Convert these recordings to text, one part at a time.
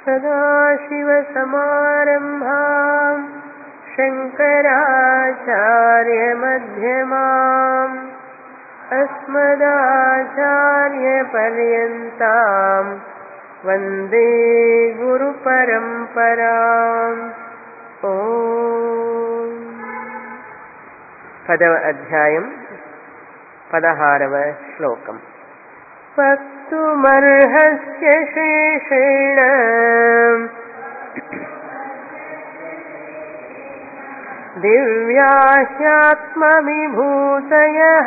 सदाशिवसमारम्भाम् शङ्कराचार्यमध्यमाम् अस्मदाचार्यपर्यन्ताम् वन्दे गुरुपरम्पराम् ఓ పదవ అధ్యాయం పదహారవ శ్లోకం వక్తుమర్హస్య శేషేణ దివ్యాహ్యాత్మవిభూతయः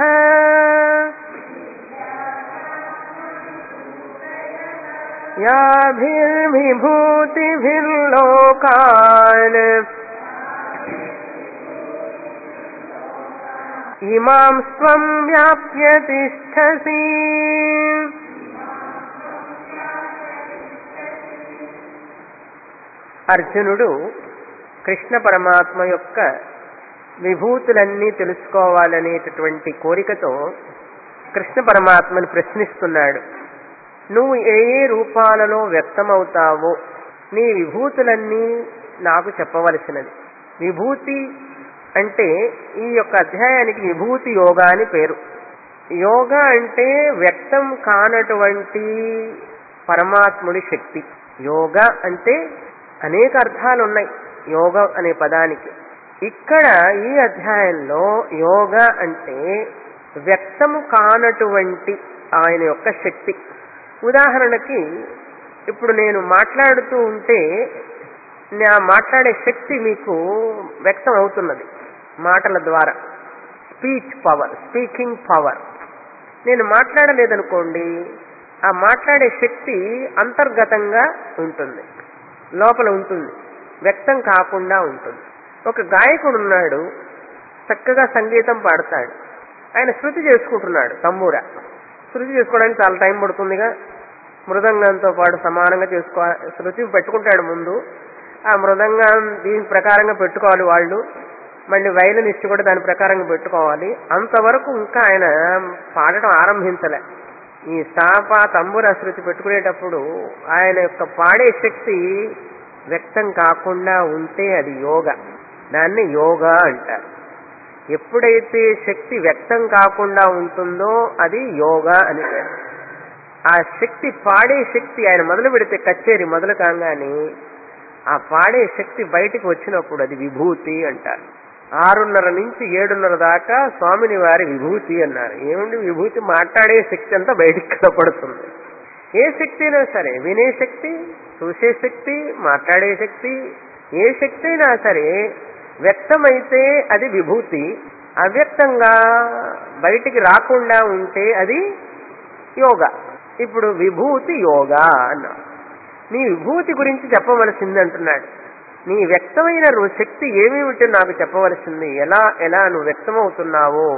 याभिर्विभूतिभिर्लोकान् इमां स्वं व्याप्य तिष्ठसि అర్జునుడు కృష్ణ పరమాత్మ యొక్క విభూతులన్నీ తెలుసుకోవాలనేటటువంటి కోరికతో కృష్ణ పరమాత్మను ప్రశ్నిస్తున్నాడు నువ్వు ఏ ఏ రూపాలలో వ్యక్తమవుతావో నీ విభూతులన్నీ నాకు చెప్పవలసినది విభూతి అంటే ఈ యొక్క అధ్యాయానికి విభూతి యోగా అని పేరు యోగా అంటే వ్యక్తం కానటువంటి పరమాత్ముడి శక్తి యోగా అంటే అనేక అర్థాలు ఉన్నాయి యోగ అనే పదానికి ఇక్కడ ఈ అధ్యాయంలో యోగా అంటే వ్యక్తము కానటువంటి ఆయన యొక్క శక్తి ఉదాహరణకి ఇప్పుడు నేను మాట్లాడుతూ ఉంటే నా మాట్లాడే శక్తి మీకు వ్యక్తం అవుతున్నది మాటల ద్వారా స్పీచ్ పవర్ స్పీకింగ్ పవర్ నేను మాట్లాడలేదనుకోండి ఆ మాట్లాడే శక్తి అంతర్గతంగా ఉంటుంది లోపల ఉంటుంది వ్యక్తం కాకుండా ఉంటుంది ఒక గాయకుడు ఉన్నాడు చక్కగా సంగీతం పాడతాడు ఆయన శృతి చేసుకుంటున్నాడు తమ్ముర శృతి చేసుకోవడానికి చాలా టైం పడుతుందిగా మృదంగంతో పాటు సమానంగా చేసుకో శృతి పెట్టుకుంటాడు ముందు ఆ మృదంగం దీని ప్రకారంగా పెట్టుకోవాలి వాళ్ళు మళ్ళీ వైలనిస్ట్ కూడా దాని ప్రకారంగా పెట్టుకోవాలి అంతవరకు ఇంకా ఆయన పాడటం ఆరంభించలే ఈ సాప తంబుర శృతి పెట్టుకునేటప్పుడు ఆయన యొక్క పాడే శక్తి వ్యక్తం కాకుండా ఉంటే అది యోగ దాన్ని యోగా అంటారు ఎప్పుడైతే శక్తి వ్యక్తం కాకుండా ఉంటుందో అది యోగా అని పేరు ఆ శక్తి పాడే శక్తి ఆయన మొదలు పెడితే కచ్చేరి మొదలు కాగానే ఆ పాడే శక్తి బయటికి వచ్చినప్పుడు అది విభూతి అంటారు ఆరున్నర నుంచి ఏడున్నర దాకా స్వామిని వారి విభూతి అన్నారు ఏమిటి విభూతి మాట్లాడే శక్తి అంతా బయటికి కనపడుతుంది ఏ శక్తి అయినా సరే వినే శక్తి చూసే శక్తి మాట్లాడే శక్తి ఏ శక్తి అయినా సరే వ్యక్తమైతే అది విభూతి అవ్యక్తంగా బయటికి రాకుండా ఉంటే అది యోగా ఇప్పుడు విభూతి యోగా అన్నా నీ విభూతి గురించి చెప్పవలసింది అంటున్నాడు నీ వ్యక్తమైన శక్తి ఏమేమిటో నాకు చెప్పవలసింది ఎలా ఎలా నువ్వు వ్యక్తమవుతున్నావో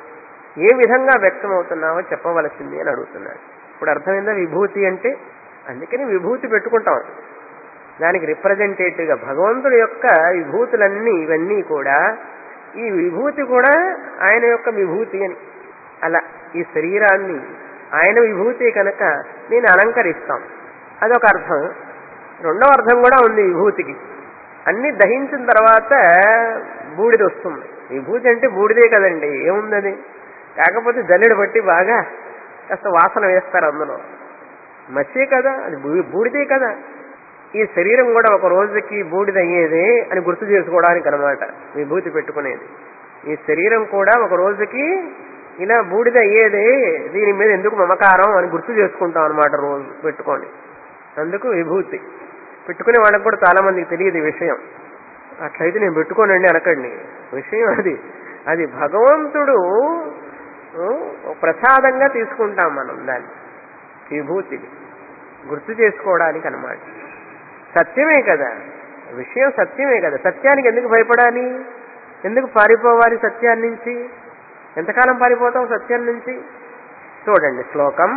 ఏ విధంగా వ్యక్తమవుతున్నావో చెప్పవలసింది అని అడుగుతున్నాడు ఇప్పుడు అర్థమైందా విభూతి అంటే అందుకని విభూతి పెట్టుకుంటాం దానికి రిప్రజెంటేటివ్గా భగవంతుడి యొక్క విభూతులన్నీ ఇవన్నీ కూడా ఈ విభూతి కూడా ఆయన యొక్క విభూతి అని అలా ఈ శరీరాన్ని ఆయన విభూతి కనుక నేను అలంకరిస్తాం అదొక అర్థం రెండవ అర్థం కూడా ఉంది విభూతికి అన్ని దహించిన తర్వాత బూడిద వస్తుంది విభూతి అంటే బూడిదే కదండి ఏముంది కాకపోతే జల్లెడు బట్టి బాగా కాస్త వాసన వేస్తారు అందులో మచ్చే కదా అది బూడిదే కదా ఈ శరీరం కూడా ఒక రోజుకి బూడిద అయ్యేదే అని గుర్తు చేసుకోవడానికి అనమాట విభూతి పెట్టుకునేది ఈ శరీరం కూడా ఒక రోజుకి ఇలా బూడిద అయ్యేదే దీని మీద ఎందుకు మమకారం అని గుర్తు చేసుకుంటాం అనమాట రోజు పెట్టుకొని అందుకు విభూతి పెట్టుకునే వాళ్ళకి కూడా చాలా మందికి తెలియదు ఈ విషయం అట్లయితే నేను పెట్టుకోనండి అనకండి విషయం అది అది భగవంతుడు ప్రసాదంగా తీసుకుంటాం మనం దాన్ని విభూతిని గుర్తు చేసుకోవడానికి అనమాట సత్యమే కదా విషయం సత్యమే కదా సత్యానికి ఎందుకు భయపడాలి ఎందుకు పారిపోవాలి సత్యాన్ని నుంచి ఎంతకాలం పారిపోతాం సత్యం నుంచి చూడండి శ్లోకం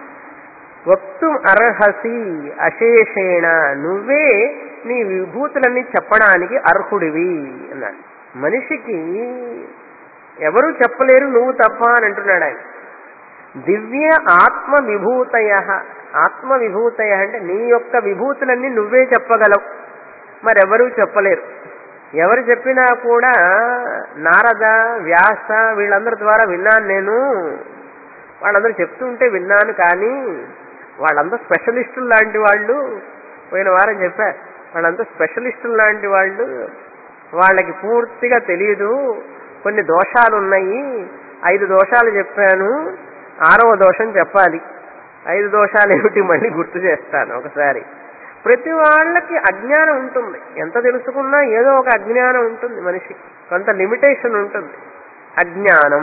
వక్తు అర్హసి అశేషేణ నువ్వే నీ విభూతులన్నీ చెప్పడానికి అర్హుడివి అన్నాడు మనిషికి ఎవరు చెప్పలేరు నువ్వు తప్ప అని అంటున్నాడు ఆయన దివ్య ఆత్మ విభూతయ ఆత్మ విభూతయ అంటే నీ యొక్క విభూతులన్నీ నువ్వే చెప్పగలవు మరెవరూ చెప్పలేరు ఎవరు చెప్పినా కూడా నారద వ్యాస వీళ్ళందరి ద్వారా విన్నాను నేను వాళ్ళందరూ చెప్తుంటే విన్నాను కానీ వాళ్ళందరూ స్పెషలిస్టులు లాంటి వాళ్ళు పోయిన వారం చెప్పారు వాళ్ళంతా స్పెషలిస్టులు లాంటి వాళ్ళు వాళ్ళకి పూర్తిగా తెలియదు కొన్ని దోషాలు ఉన్నాయి ఐదు దోషాలు చెప్పాను ఆరవ దోషం చెప్పాలి ఐదు దోషాలు ఏమిటి మళ్ళీ గుర్తు చేస్తాను ఒకసారి ప్రతి వాళ్ళకి అజ్ఞానం ఉంటుంది ఎంత తెలుసుకున్నా ఏదో ఒక అజ్ఞానం ఉంటుంది మనిషికి కొంత లిమిటేషన్ ఉంటుంది అజ్ఞానం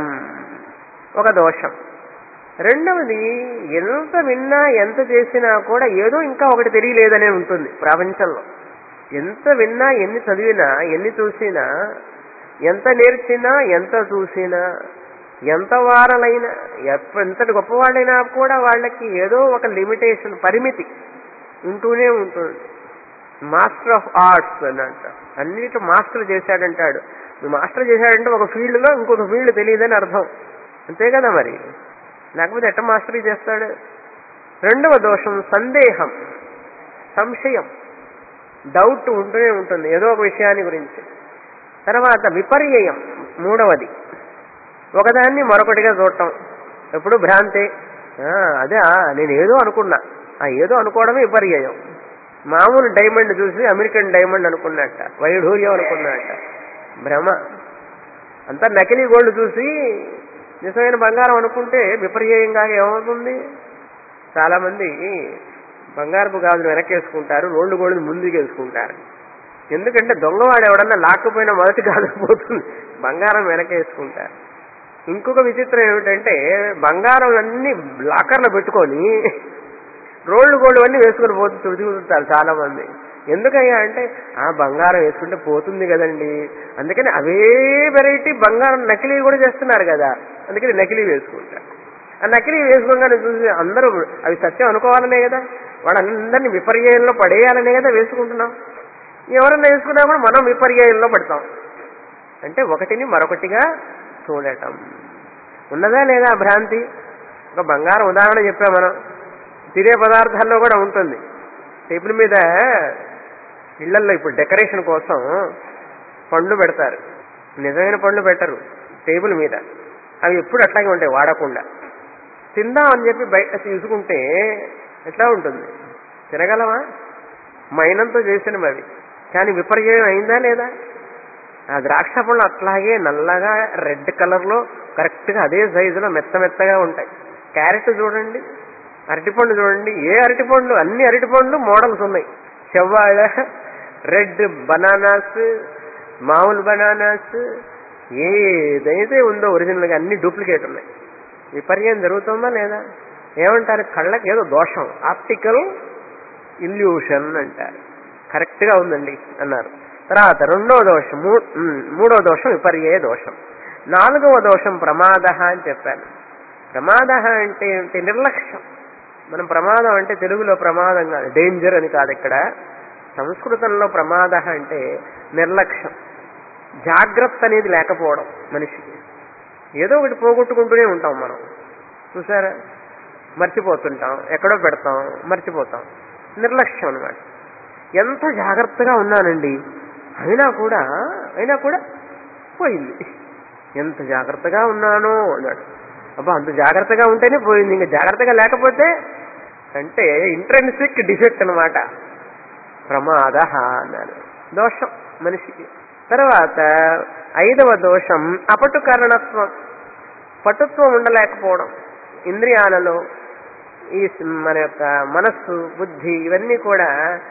ఒక దోషం రెండవది ఎంత విన్నా ఎంత చేసినా కూడా ఏదో ఇంకా ఒకటి తెలియలేదనే ఉంటుంది ప్రపంచంలో ఎంత విన్నా ఎన్ని చదివినా ఎన్ని చూసినా ఎంత నేర్చినా ఎంత చూసినా ఎంత వారలైనా ఎప్ప- ఎంతటి గొప్పవాళ్ళైనా కూడా వాళ్ళకి ఏదో ఒక లిమిటేషన్ పరిమితి ఉంటూనే ఉంటుంది మాస్టర్ ఆఫ్ ఆర్ట్స్ అని అంట అన్నిటి మాస్టర్ చేశాడంటాడు నువ్వు మాస్టర్ చేశాడంటే ఒక ఫీల్డ్లో ఇంకొక ఫీల్డ్ తెలియదని అర్థం అంతే కదా మరి లేకపోతే ఎట్ట మాస్టరీ చేస్తాడు రెండవ దోషం సందేహం సంశయం డౌట్ ఉంటూనే ఉంటుంది ఏదో ఒక విషయాన్ని గురించి తర్వాత విపర్యయం మూడవది ఒకదాన్ని మరొకటిగా చూడటం ఎప్పుడు భ్రాంతే ఆ, అదే ఆ, నేను ఏదో అనుకున్నా ఆ ఏదో అనుకోవడమే విపర్యయం మామూలు డైమండ్ చూసి అమెరికన్ డైమండ్ అనుకున్నట్ట వైఢూర్యం అనుకున్నట్ట భ్రమ అంతా నకిలీ గోల్డ్ చూసి నిజమైన బంగారం అనుకుంటే విపర్యంగా ఏమవుతుంది చాలా మంది బంగారపు గాజులు వెనకేసుకుంటారు రోడ్డు గోల్డ్ ముందుకు వేసుకుంటారు ఎందుకంటే దొంగవాడు ఎవడన్నా లాక్కుపోయిన మొదటి గాజు పోతుంది బంగారం వెనకేసుకుంటారు ఇంకొక విచిత్రం ఏమిటంటే బంగారం అన్ని లాకర్లో పెట్టుకొని రోడ్లు గోల్డ్ అన్నీ వేసుకొని పోతూ చూసుకుంటారు చాలా మంది ఎందుకయ్యా అంటే ఆ బంగారం వేసుకుంటే పోతుంది కదండి అందుకని అవే వెరైటీ బంగారం నకిలీ కూడా చేస్తున్నారు కదా అందుకని నకిలీ వేసుకుంటారు ఆ నకిలీ వేసుకోగానే చూసి అందరూ అవి సత్యం అనుకోవాలనే కదా వాళ్ళందరినీ విపర్యంలో పడేయాలనే కదా వేసుకుంటున్నాం ఎవరన్నా వేసుకున్నా కూడా మనం విపర్యంలో పడతాం అంటే ఒకటిని మరొకటిగా చూడటం ఉన్నదా లేదా ఆ భ్రాంతి ఒక బంగారం ఉదాహరణ చెప్పాం మనం తినే పదార్థాల్లో కూడా ఉంటుంది టేబుల్ మీద ఇళ్లల్లో ఇప్పుడు డెకరేషన్ కోసం పండ్లు పెడతారు నిజమైన పండ్లు పెట్టరు టేబుల్ మీద అవి ఎప్పుడు అట్లాగే ఉంటాయి వాడకుండా తిందాం అని చెప్పి బయట తీసుకుంటే ఎట్లా ఉంటుంది తినగలమా మైనంతో చేసినవి అవి కానీ విపర్యం అయిందా లేదా ఆ ద్రాక్ష పళ్ళు అట్లాగే నల్లగా రెడ్ కలర్లో కరెక్ట్గా అదే సైజులో మెత్త మెత్తగా ఉంటాయి క్యారెట్ చూడండి అరటిపండు చూడండి ఏ అరటిపండు అన్ని అరటిపండ్లు మోడల్స్ ఉన్నాయి చెవ్వాళ్ళ రెడ్ బనానాస్ మామూలు బనానాస్ ఏదైతే ఉందో ఒరిజినల్గా అన్ని డూప్లికేట్ ఉన్నాయి విపర్యం జరుగుతుందా లేదా ఏమంటారు కళ్ళకి ఏదో దోషం ఆప్టికల్ ఇల్యూషన్ అంటారు కరెక్ట్గా ఉందండి అన్నారు తర్వాత రెండవ దోషం మూ- ఉమ్, మూడవ దోషం విపర్యయ దోషం నాలుగవ దోషం ప్రమాద అని చెప్పాను ప్రమాద అంటే ఏంటి నిర్లక్ష్యం మనం ప్రమాదం అంటే తెలుగులో ప్రమాదం కాదు డేంజర్ అని కాదు ఇక్కడ సంస్కృతంలో ప్రమాద అంటే నిర్లక్ష్యం జాగ్రత్త అనేది లేకపోవడం మనిషికి ఏదో ఒకటి పోగొట్టుకుంటూనే ఉంటాం మనం చూసారా మర్చిపోతుంటాం ఎక్కడో పెడతాం మర్చిపోతాం నిర్లక్ష్యం అన్నమాట ఎంత జాగ్రత్తగా ఉన్నానండి అయినా కూడా అయినా కూడా పోయింది ఎంత జాగ్రత్తగా ఉన్నానో అన్నాడు అబ్బా అంత జాగ్రత్తగా ఉంటేనే పోయింది ఇంకా జాగ్రత్తగా లేకపోతే అంటే ఇంట్రెన్సిక్ డిఫెక్ట్ అనమాట ప్రమాద అన్నాడు దోషం మనిషికి తర్వాత ఐదవ దోషం అపటు కారణత్వం పటుత్వం ఉండలేకపోవడం ఇంద్రియాలలో ఈ మన యొక్క మనస్సు బుద్ధి ఇవన్నీ కూడా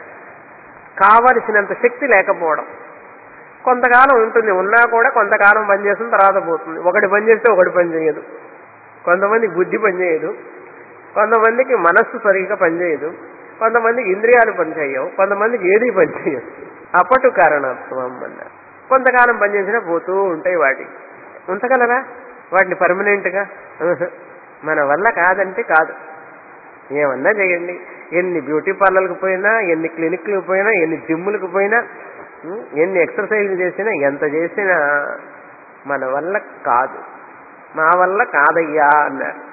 కావలసినంత శక్తి లేకపోవడం కొంతకాలం ఉంటుంది ఉన్నా కూడా కొంతకాలం పనిచేసిన తర్వాత పోతుంది ఒకటి పని చేస్తే ఒకటి పని చేయదు కొంతమందికి బుద్ధి పనిచేయదు కొంతమందికి మనస్సు సరిగ్గా పనిచేయదు కొంతమందికి ఇంద్రియాలు పనిచేయవు కొంతమందికి ఏది పనిచేయదు అపటు కారణత్వం అన్నారు కొంతకాలం పనిచేసినా పోతూ ఉంటాయి వాటి ఉంచగలరా వాటిని పర్మనెంట్గా మన వల్ల కాదంటే కాదు ఏమన్నా చేయండి ఎన్ని బ్యూటీ పార్లర్కి పోయినా ఎన్ని క్లినిక్లకు పోయినా ఎన్ని జిమ్ములకు పోయినా ఉం, ఎన్ని ఎక్సర్సైజ్ చేసినా ఎంత చేసినా మన వల్ల కాదు మా వల్ల కాదయ్యా అన్నారు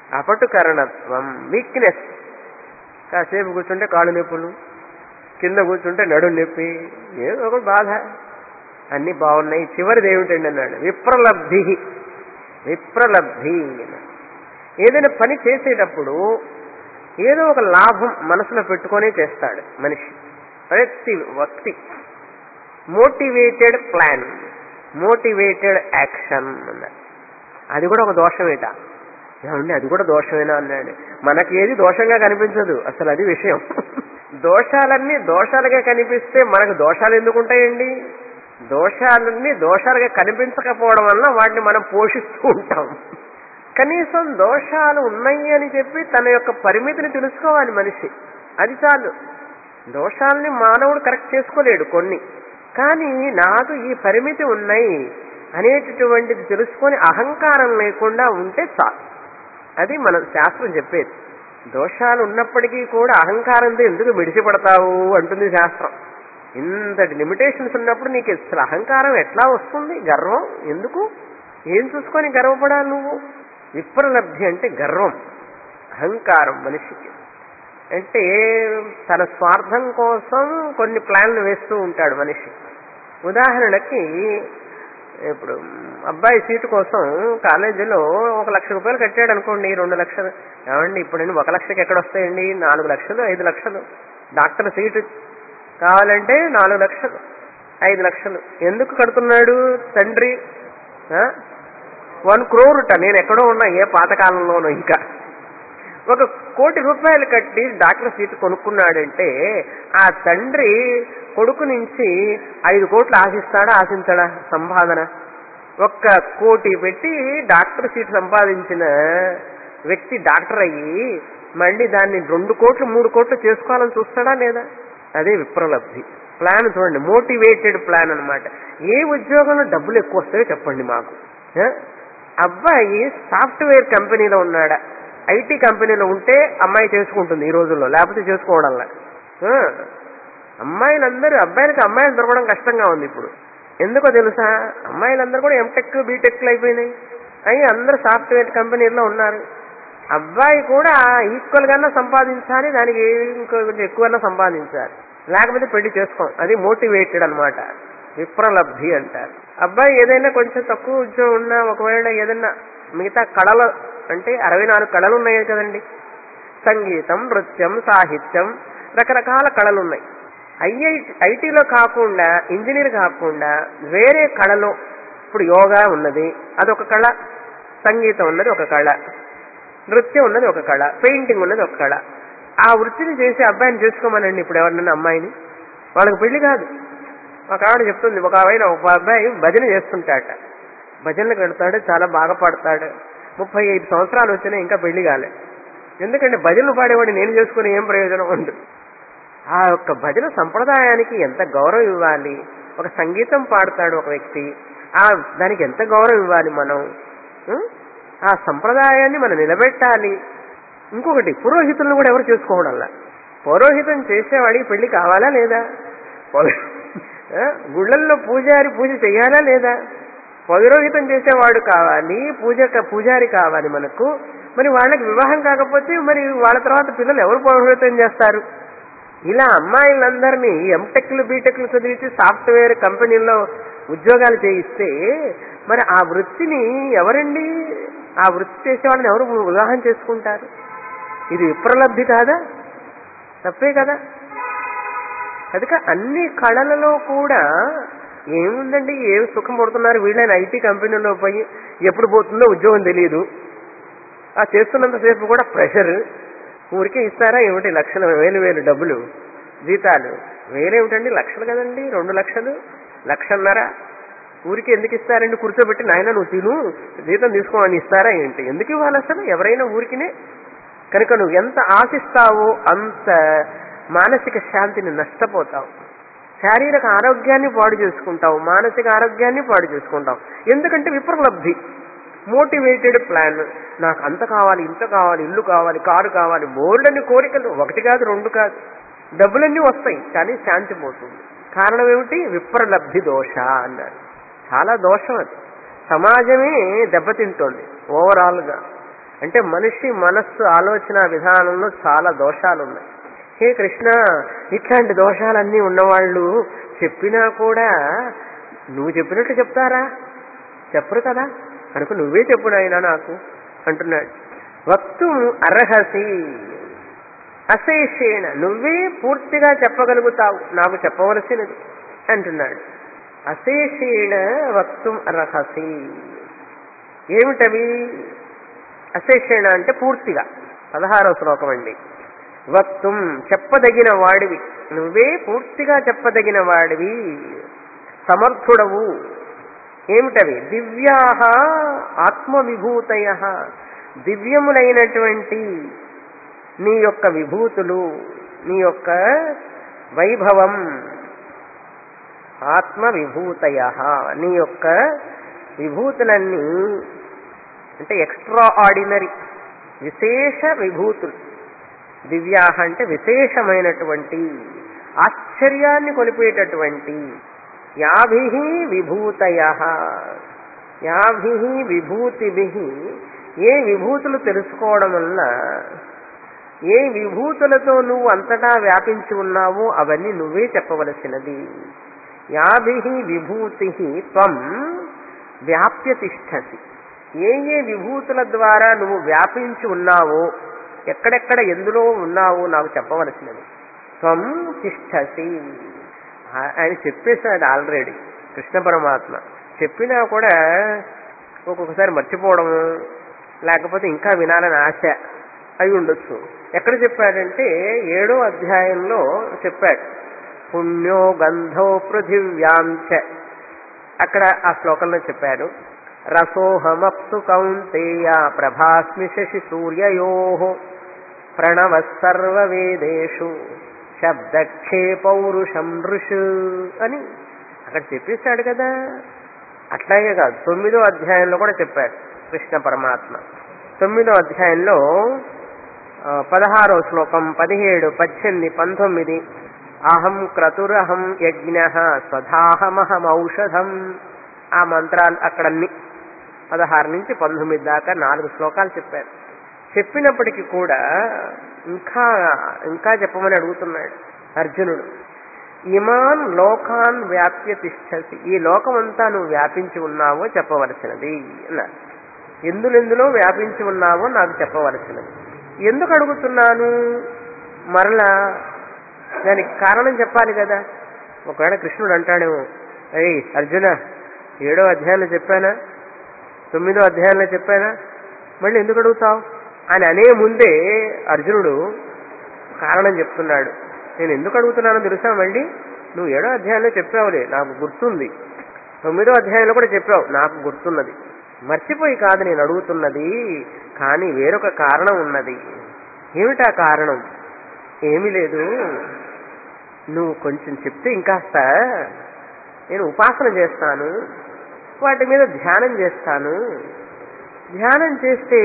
అపటుకరణత్వం వీక్నెస్ కాసేపు కూర్చుంటే కాళ్ళు నొప్పులు కింద కూర్చుంటే నడు నొప్పి ఏదో ఒక బాధ అన్ని బాగున్నాయి చివరిది ఏమిటండి అన్నాడు విప్రలబ్ధి విప్రలబ్ధి అన్నాడు. ఏదైనా పని చేసేటప్పుడు ఏదో ఒక లాభం మనసులో పెట్టుకొనే చేస్తాడు మనిషి ప్రతి వ్యక్తి మోటివేటెడ్ ప్లాన్ మోటివేటెడ్ యాక్షన్ అన్నాడు అది కూడా ఒక దోషమేట ఏమండి అది కూడా దోషమేనా అన్నాడు మనకి ఏది దోషంగా కనిపించదు అసలు అది విషయం దోషాలన్నీ దోషాలుగా కనిపిస్తే మనకు దోషాలు ఎందుకు ఉంటాయండి దోషాలన్నీ దోషాలుగా కనిపించకపోవడం వల్ల వాటిని మనం పోషిస్తూ ఉంటాం కనీసం దోషాలు ఉన్నాయి అని చెప్పి తన యొక్క పరిమితిని తెలుసుకోవాలి మనిషి అది చాలు దోషాలని మానవుడు కరెక్ట్ చేసుకోలేడు కొన్ని కానీ నాకు ఈ పరిమితి ఉన్నాయి అనేటటువంటిది తెలుసుకొని అహంకారం లేకుండా ఉంటే చాలు అది మన శాస్త్రం చెప్పేది దోషాలు ఉన్నప్పటికీ కూడా అహంకారంతో ఎందుకు విడిచిపడతావు అంటుంది శాస్త్రం ఇంతటి లిమిటేషన్స్ ఉన్నప్పుడు నీకు అసలు అహంకారం ఎట్లా వస్తుంది గర్వం ఎందుకు ఏం చూసుకొని గర్వపడాలి నువ్వు విప్రలబ్ధి అంటే గర్వం అహంకారం మనిషికి అంటే తన స్వార్థం కోసం కొన్ని ప్లాన్లు వేస్తూ ఉంటాడు మనిషి ఉదాహరణకి ఇప్పుడు అబ్బాయి సీటు కోసం కాలేజీలో ఒక లక్ష రూపాయలు కట్టాడు అనుకోండి రెండు లక్షలు ఏమండి ఇప్పుడు ఒక లక్షకి ఎక్కడ వస్తాయండి నాలుగు లక్షలు ఐదు లక్షలు డాక్టర్ సీటు కావాలంటే నాలుగు లక్షలు ఐదు లక్షలు ఎందుకు కడుతున్నాడు తండ్రి వన్ క్రోరుట నేను ఎక్కడో ఉన్నా ఏ పాతకాలంలోనూ ఇంకా ఒక కోటి రూపాయలు కట్టి డాక్టర్ సీటు కొనుక్కున్నాడంటే ఆ తండ్రి కొడుకు నుంచి ఐదు కోట్లు ఆశిస్తాడా ఆశించడా సంపాదన ఒక్క కోటి పెట్టి డాక్టర్ సీటు సంపాదించిన వ్యక్తి డాక్టర్ అయ్యి మళ్ళీ దాన్ని రెండు కోట్లు మూడు కోట్లు చేసుకోవాలని చూస్తాడా లేదా అదే విప్రలబ్ధి ప్లాన్ చూడండి మోటివేటెడ్ ప్లాన్ అన్నమాట ఏ ఉద్యోగంలో డబ్బులు ఎక్కువ వస్తాయో చెప్పండి మాకు ఆ? అబ్బాయి సాఫ్ట్వేర్ కంపెనీలో ఉన్నాడా ఐటీ కంపెనీలో ఉంటే అమ్మాయి చేసుకుంటుంది ఈ రోజుల్లో లేకపోతే చేసుకోవడంలా ఆ? అమ్మాయిలందరూ అబ్బాయిలకి అమ్మాయిలు దొరకడం కష్టంగా ఉంది ఇప్పుడు ఎందుకో తెలుసా అమ్మాయిలందరూ కూడా ఎంటెక్ బీటెక్లు అయిపోయినాయి అవి అందరూ సాఫ్ట్వేర్ కంపెనీల్లో ఉన్నారు అబ్బాయి కూడా ఈక్వల్ గానే సంపాదించాలి దానికి ఇంకో కొంచెం ఎక్కువన్నా సంపాదించాలి లేకపోతే పెళ్లి చేసుకోం అది మోటివేటెడ్ అన్నమాట విప్రలబ్ధి అంటారు అబ్బాయి ఏదైనా కొంచెం తక్కువ ఉద్యోగం ఉన్నా ఒకవేళ ఏదైనా మిగతా కళలు అంటే అరవై నాలుగు కళలు ఉన్నాయి కదండి సంగీతం నృత్యం సాహిత్యం రకరకాల కళలు ఉన్నాయి ఐఐటి ఐటీలో కాకుండా ఇంజనీర్ కాకుండా వేరే కళలో ఇప్పుడు యోగా ఉన్నది అదొక కళ సంగీతం ఉన్నది ఒక కళ నృత్యం ఉన్నది ఒక కళ పెయింటింగ్ ఉన్నది ఒక కళ ఆ వృత్తిని చేసి అబ్బాయిని చేసుకోమనండి ఇప్పుడు ఎవరినైనా అమ్మాయిని వాళ్ళకి పెళ్లి కాదు ఒక ఆవిడ చెప్తుంది ఒక ఆవిడ ఒక అబ్బాయి భజన చేస్తుంటాట భజనలకు వెళ్తాడు చాలా బాగా పాడతాడు ముప్పై ఐదు సంవత్సరాలు వచ్చినా ఇంకా పెళ్లి కాలే ఎందుకంటే భజనలు పాడేవాడు నేను చేసుకుని ఏం ప్రయోజనం ఉంది ఆ యొక్క భజన సంప్రదాయానికి ఎంత గౌరవం ఇవ్వాలి ఒక సంగీతం పాడతాడు ఒక వ్యక్తి ఆ దానికి ఎంత గౌరవం ఇవ్వాలి మనం ఉం? ఆ సంప్రదాయాన్ని మనం నిలబెట్టాలి ఇంకొకటి పురోహితులను కూడా ఎవరు చేసుకోవడంలా పురోహితం చేసేవాడికి పెళ్లి కావాలా లేదా పౌ- ఆ? గుళ్ళల్లో పూజారి పూజ చేయాలా లేదా పౌరోహితం చేసేవాడు కావాలి పూజ పూజారి కావాలి మనకు మరి వాళ్ళకి వివాహం కాకపోతే మరి వాళ్ళ తర్వాత పిల్లలు ఎవరు పౌరోహితం చేస్తారు ఇలా అమ్మాయిలందరినీ ఎంటెక్లు బీటెక్లు చదివించి సాఫ్ట్వేర్ కంపెనీల్లో ఉద్యోగాలు చేయిస్తే మరి ఆ వృత్తిని ఎవరండి ఆ వృత్తి చేసే వాళ్ళని ఎవరు వివాహం చేసుకుంటారు ఇది విప్రలబ్ధి కాదా తప్పే కదా కనుక అన్ని కళలలో కూడా ఏముందండి ఏం సుఖం పడుతున్నారు వీళ్ళని ఐటీ కంపెనీలో పోయి ఎప్పుడు పోతుందో ఉద్యోగం తెలియదు ఆ చేస్తున్నంతసేపు కూడా ప్రెషర్ ఊరికే ఇస్తారా ఏమిటి లక్షలు వేలు వేలు డబ్బులు జీతాలు వేలేమిటండి లక్షలు కదండి రెండు లక్షలు లక్షన్నర ఊరికి ఎందుకు ఇస్తారండి కూర్చోబెట్టి నాయన నువ్వు తిను జీతం తీసుకోమని ఇస్తారా ఏంటి ఎందుకు ఇవ్వాలి అసలు ఎవరైనా ఊరికినే కనుక నువ్వు ఎంత ఆశిస్తావో అంత మానసిక శాంతిని నష్టపోతావు శారీరక ఆరోగ్యాన్ని పాడు చేసుకుంటావు మానసిక ఆరోగ్యాన్ని పాడు చేసుకుంటావు ఎందుకంటే విప్రలబ్ధి మోటివేటెడ్ ప్లాన్ నాకు అంత కావాలి ఇంత కావాలి ఇల్లు కావాలి కారు కావాలి బోర్డని కోరికలు ఒకటి కాదు రెండు కాదు డబ్బులన్నీ వస్తాయి కానీ శాంతి పోతుంది కారణం ఏమిటి విప్రలబ్ధి దోష అన్నారు చాలా దోషం అది సమాజమే దెబ్బతింటోంది ఓవరాల్ గా అంటే మనిషి మనస్సు ఆలోచన విధానంలో చాలా దోషాలు ఉన్నాయి హే కృష్ణ ఇట్లాంటి దోషాలన్నీ ఉన్నవాళ్ళు చెప్పినా కూడా నువ్వు చెప్పినట్టు చెప్తారా చెప్పరు కదా కనుక నువ్వే చెప్పు నాయనా నాకు అంటున్నాడు వక్తు అర్హసి అశేషేణ నువ్వే పూర్తిగా చెప్పగలుగుతావు నాకు చెప్పవలసినది అంటున్నాడు అశేషేణ వక్తుం అర్హసి ఏమిటవి అశేషేణ అంటే పూర్తిగా పదహారవ శ్లోకం అండి వక్తుం చెప్పదగిన వాడివి నువ్వే పూర్తిగా చెప్పదగిన వాడివి సమర్థుడవు ఏమిటవి దివ్యాహ ఆత్మవిభూతయ దివ్యములైనటువంటి నీ యొక్క విభూతులు నీ యొక్క వైభవం ఆత్మ విభూతయ నీ యొక్క విభూతులన్నీ అంటే ఎక్స్ట్రా ఆర్డినరీ విశేష విభూతులు దివ్యాహ అంటే విశేషమైనటువంటి ఆశ్చర్యాన్ని కొలిపేటటువంటి యాభి విభూతయ యాభి విభూతిభి ఏ విభూతులు తెలుసుకోవడం వల్ల ఏ విభూతులతో నువ్వు అంతటా వ్యాపించి ఉన్నావో అవన్నీ నువ్వే చెప్పవలసినది యాభి విభూతి త్వం వ్యాప్య తిష్టసి ఏ ఏ విభూతుల ద్వారా నువ్వు వ్యాపించి ఉన్నావో ఎక్కడెక్కడ ఎందులో ఉన్నావో నాకు చెప్పవలసినది త్వం తిష్టసి ఆయన చెప్పేశాడు ఆల్రెడీ కృష్ణ పరమాత్మ చెప్పినా కూడా ఒక్కొక్కసారి మర్చిపోవడం లేకపోతే ఇంకా వినాలని ఆశ అయి ఉండొచ్చు ఎక్కడ చెప్పాడంటే ఏడో అధ్యాయంలో చెప్పాడు పుణ్యో గంధో పృథివ్యాంచ అక్కడ ఆ శ్లోకంలో చెప్పాడు రసోహమప్సు కౌంతేయ ప్రభాస్మి శశి సూర్యయో ప్రణవ సర్వవేదేషు శబ్దక్షే పౌరుషం ఋషు అని అక్కడ చెప్పేశాడు కదా అట్లాగే కాదు తొమ్మిదో అధ్యాయంలో కూడా చెప్పాడు కృష్ణ పరమాత్మ తొమ్మిదో అధ్యాయంలో పదహారో శ్లోకం పదిహేడు పద్దెనిమిది పంతొమ్మిది అహం క్రతురహం యజ్ఞ స్వధాహమహం ఔషధం ఆ మంత్రాలు అక్కడన్ని పదహారు నుంచి పంతొమ్మిది దాకా నాలుగు శ్లోకాలు చెప్పారు చెప్పినప్పటికీ కూడా ఇంకా ఇంకా చెప్పమని అడుగుతున్నాడు అర్జునుడు ఇమాన్ లోకాన్ వ్యాప్య తిష్టసి ఈ లోకమంతా నువ్వు వ్యాపించి ఉన్నావో చెప్పవలసినది అన్నారు ఎందులెందులో వ్యాపించి ఉన్నావో నాకు చెప్పవలసినది ఎందుకు అడుగుతున్నాను మరలా దానికి కారణం చెప్పాలి కదా ఒకవేళ కృష్ణుడు అంటాడేమో అయ్యి అర్జున ఏడో అధ్యాయంలో చెప్పానా తొమ్మిదో అధ్యాయంలో చెప్పానా మళ్ళీ ఎందుకు అడుగుతావు అని అనే ముందే అర్జునుడు కారణం చెప్తున్నాడు నేను ఎందుకు అడుగుతున్నానో తెలుసా మళ్ళీ నువ్వు ఏడో అధ్యాయంలో చెప్పావులే నాకు గుర్తుంది తొమ్మిదో అధ్యాయంలో కూడా చెప్పావు నాకు గుర్తున్నది మర్చిపోయి కాదు నేను అడుగుతున్నది కానీ వేరొక కారణం ఉన్నది ఏమిటా కారణం ఏమీ లేదు నువ్వు కొంచెం చెప్తే ఇంకాస్త నేను ఉపాసన చేస్తాను వాటి మీద ధ్యానం చేస్తాను ధ్యానం చేస్తే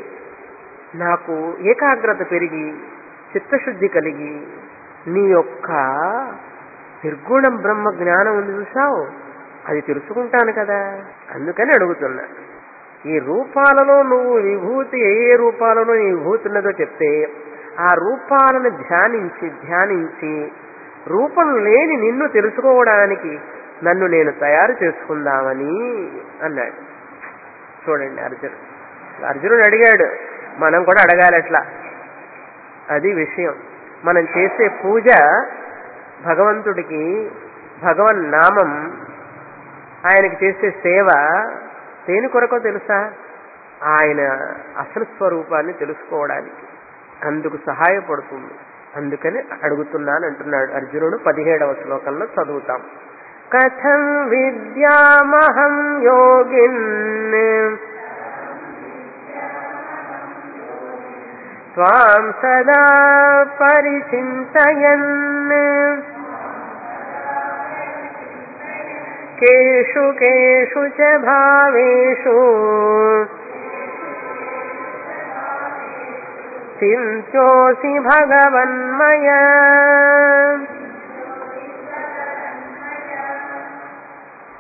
నాకు ఏకాగ్రత పెరిగి చిత్తశుద్ధి కలిగి నీ యొక్క నిర్గుణం బ్రహ్మ జ్ఞానం ఉంది చూసావు అది తెలుసుకుంటాను కదా అందుకని అడుగుతున్నా ఈ రూపాలలో నువ్వు విభూతి ఏ ఏ రూపాలలో నీ విభూతి ఉన్నదో చెప్తే ఆ రూపాలను ధ్యానించి ధ్యానించి రూపం లేని నిన్ను తెలుసుకోవడానికి నన్ను నేను తయారు చేసుకుందామని అన్నాడు చూడండి అర్జునుడు అర్జునుడు అడిగాడు మనం కూడా అడగాలి అట్లా అది విషయం మనం చేసే పూజ భగవంతుడికి భగవన్ నామం ఆయనకి చేసే సేవ దేని కొరకో తెలుసా ఆయన అసలు స్వరూపాన్ని తెలుసుకోవడానికి అందుకు సహాయపడుతుంది అందుకని అడుగుతున్నాను అంటున్నాడు అర్జునుడు పదిహేడవ శ్లోకంలో చదువుతాం కథం విద్యామహం యోగిన్ త్వాం సదా పరిచింతయన్ కేషు కేషు చ భావేషు చింత్యోసి భగవన్మయ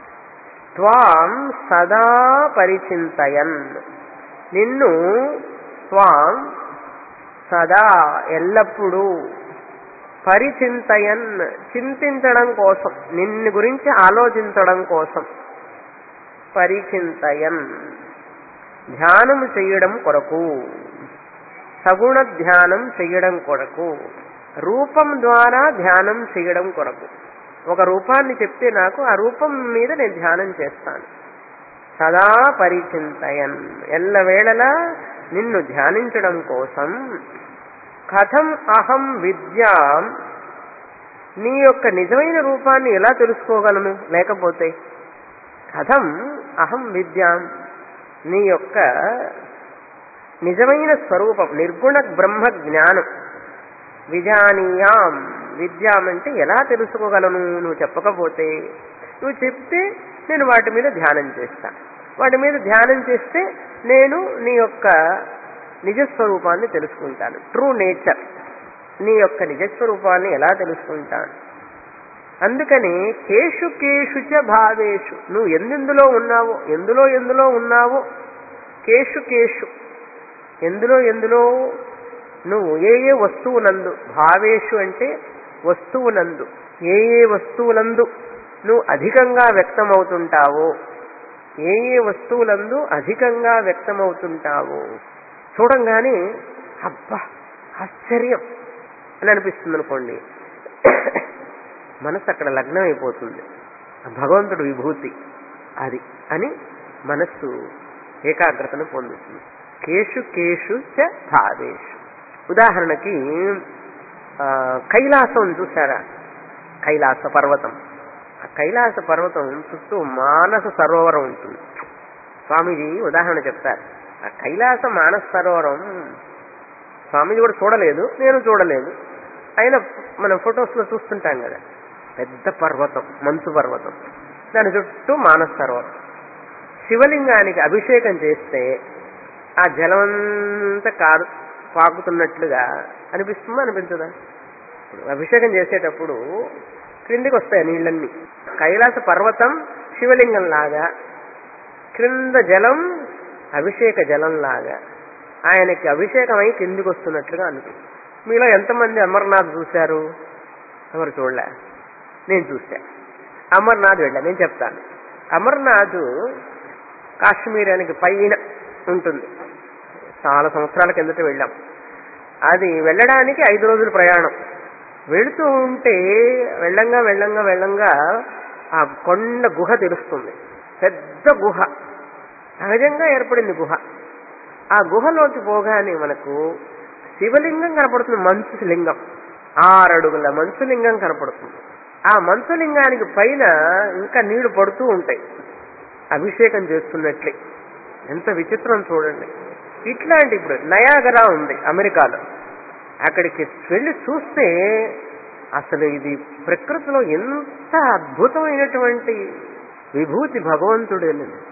త్వాం సదా పరిచింతయన్ నిన్ను త్వాం సదా ఎల్లప్పుడూ పరిచింతయన్ చింతించడం కోసం నిన్ను గురించి ఆలోచించడం కోసం పరిచింతయన్ ధ్యానం చేయడం కొరకు సగుణ ధ్యానం చేయడం కొరకు రూపం ద్వారా ధ్యానం చేయడం కొరకు ఒక రూపాన్ని చెప్తే నాకు ఆ రూపం మీద నేను ధ్యానం చేస్తాను సదా పరిచింతయన్ ఎల్లవేళలా నిన్ను ధ్యానించడం కోసం కథం అహం విద్యాం నీ యొక్క నిజమైన రూపాన్ని ఎలా తెలుసుకోగలను లేకపోతే కథం అహం విద్యాం నీ యొక్క నిజమైన స్వరూపం నిర్గుణ బ్రహ్మ జ్ఞానం విజానీయాం విద్యాం అంటే ఎలా తెలుసుకోగలను నువ్వు చెప్పకపోతే నువ్వు చెప్తే నేను వాటి మీద ధ్యానం చేస్తా వాటి మీద ధ్యానం చేస్తే నేను నీ యొక్క నిజస్వరూపాన్ని తెలుసుకుంటాను ట్రూ నేచర్ నీ యొక్క నిజస్వరూపాన్ని ఎలా తెలుసుకుంటాను అందుకని కేషు కేషు చ భావేషు నువ్వు ఎందెందులో ఉన్నావో ఎందులో ఎందులో ఉన్నావో కేషు కేషు ఎందులో ఎందులో నువ్వు ఏ ఏ వస్తువునందు భావేషు అంటే వస్తువునందు ఏ ఏ వస్తువులందు నువ్వు అధికంగా వ్యక్తమవుతుంటావో ఏ ఏ వస్తువులందు అధికంగా వ్యక్తమవుతుంటావో చూడంగానే అబ్బా ఆశ్చర్యం అని అనిపిస్తుంది అనుకోండి మనసు అక్కడ లగ్నం అయిపోతుంది ఆ భగవంతుడు విభూతి అది అని మనస్సు ఏకాగ్రతను పొందుతుంది కేషు కేషు చ భావేషు ఉదాహరణకి ఆ, కైలాసం చూసారా కైలాస పర్వతం ఆ కైలాస పర్వతం చుట్టూ మానస సరోవరం ఉంటుంది స్వామీజీ ఉదాహరణ చెప్తారు ఆ కైలాస మానస సరోవరం స్వామీజీ కూడా చూడలేదు నేను చూడలేదు అయినా మనం ఫొటోస్లో చూస్తుంటాం కదా పెద్ద పర్వతం మంచు పర్వతం దాని చుట్టూ మానస సరోవరం శివలింగానికి అభిషేకం చేస్తే ఆ జలమంతా కారు పాకుతున్నట్లుగా అనిపిస్తుందా అనిపించదా ఇప్పుడు అభిషేకం చేసేటప్పుడు క్రిందికి వస్తాయి నీళ్ళన్నీ కైలాస పర్వతం శివలింగం లాగా క్రింద జలం అభిషేక జలం లాగా ఆయనకి అభిషేకమై కిందికి వస్తున్నట్లుగా అనిపిస్తుంది మీలో ఎంతమంది అమర్నాథ్ చూశారు ఎవరు చూడలే నేను చూసా అమర్నాథ్ వెళ్ళా నేను చెప్తాను అమర్నాథ్ కాశ్మీరానికి పైన ఉంటుంది చాలా సంవత్సరాల కిందట వెళ్ళాం అది వెళ్ళడానికి ఐదు రోజుల ప్రయాణం వెళుతూ ఉంటే వెళ్ళంగా వెళ్ళంగా వెళ్ళంగా ఆ కొండ గుహ తెలుస్తుంది పెద్ద గుహ సహజంగా ఏర్పడింది గుహ ఆ గుహలోకి పోగానే మనకు శివలింగం కనపడుతుంది మంచు లింగం ఆరడుగుల మంచు లింగం కనపడుతుంది ఆ మంచు లింగానికి పైన ఇంకా నీళ్లు పడుతూ ఉంటాయి అభిషేకం చేస్తున్నట్లే ఎంత విచిత్రం చూడండి ఇట్లాంటి ఇప్పుడు నయాగరా ఉంది అమెరికాలో అక్కడికి వెళ్ళి చూస్తే అసలు ఇది ప్రకృతిలో ఎంత అద్భుతమైనటువంటి విభూతి భగవంతుడు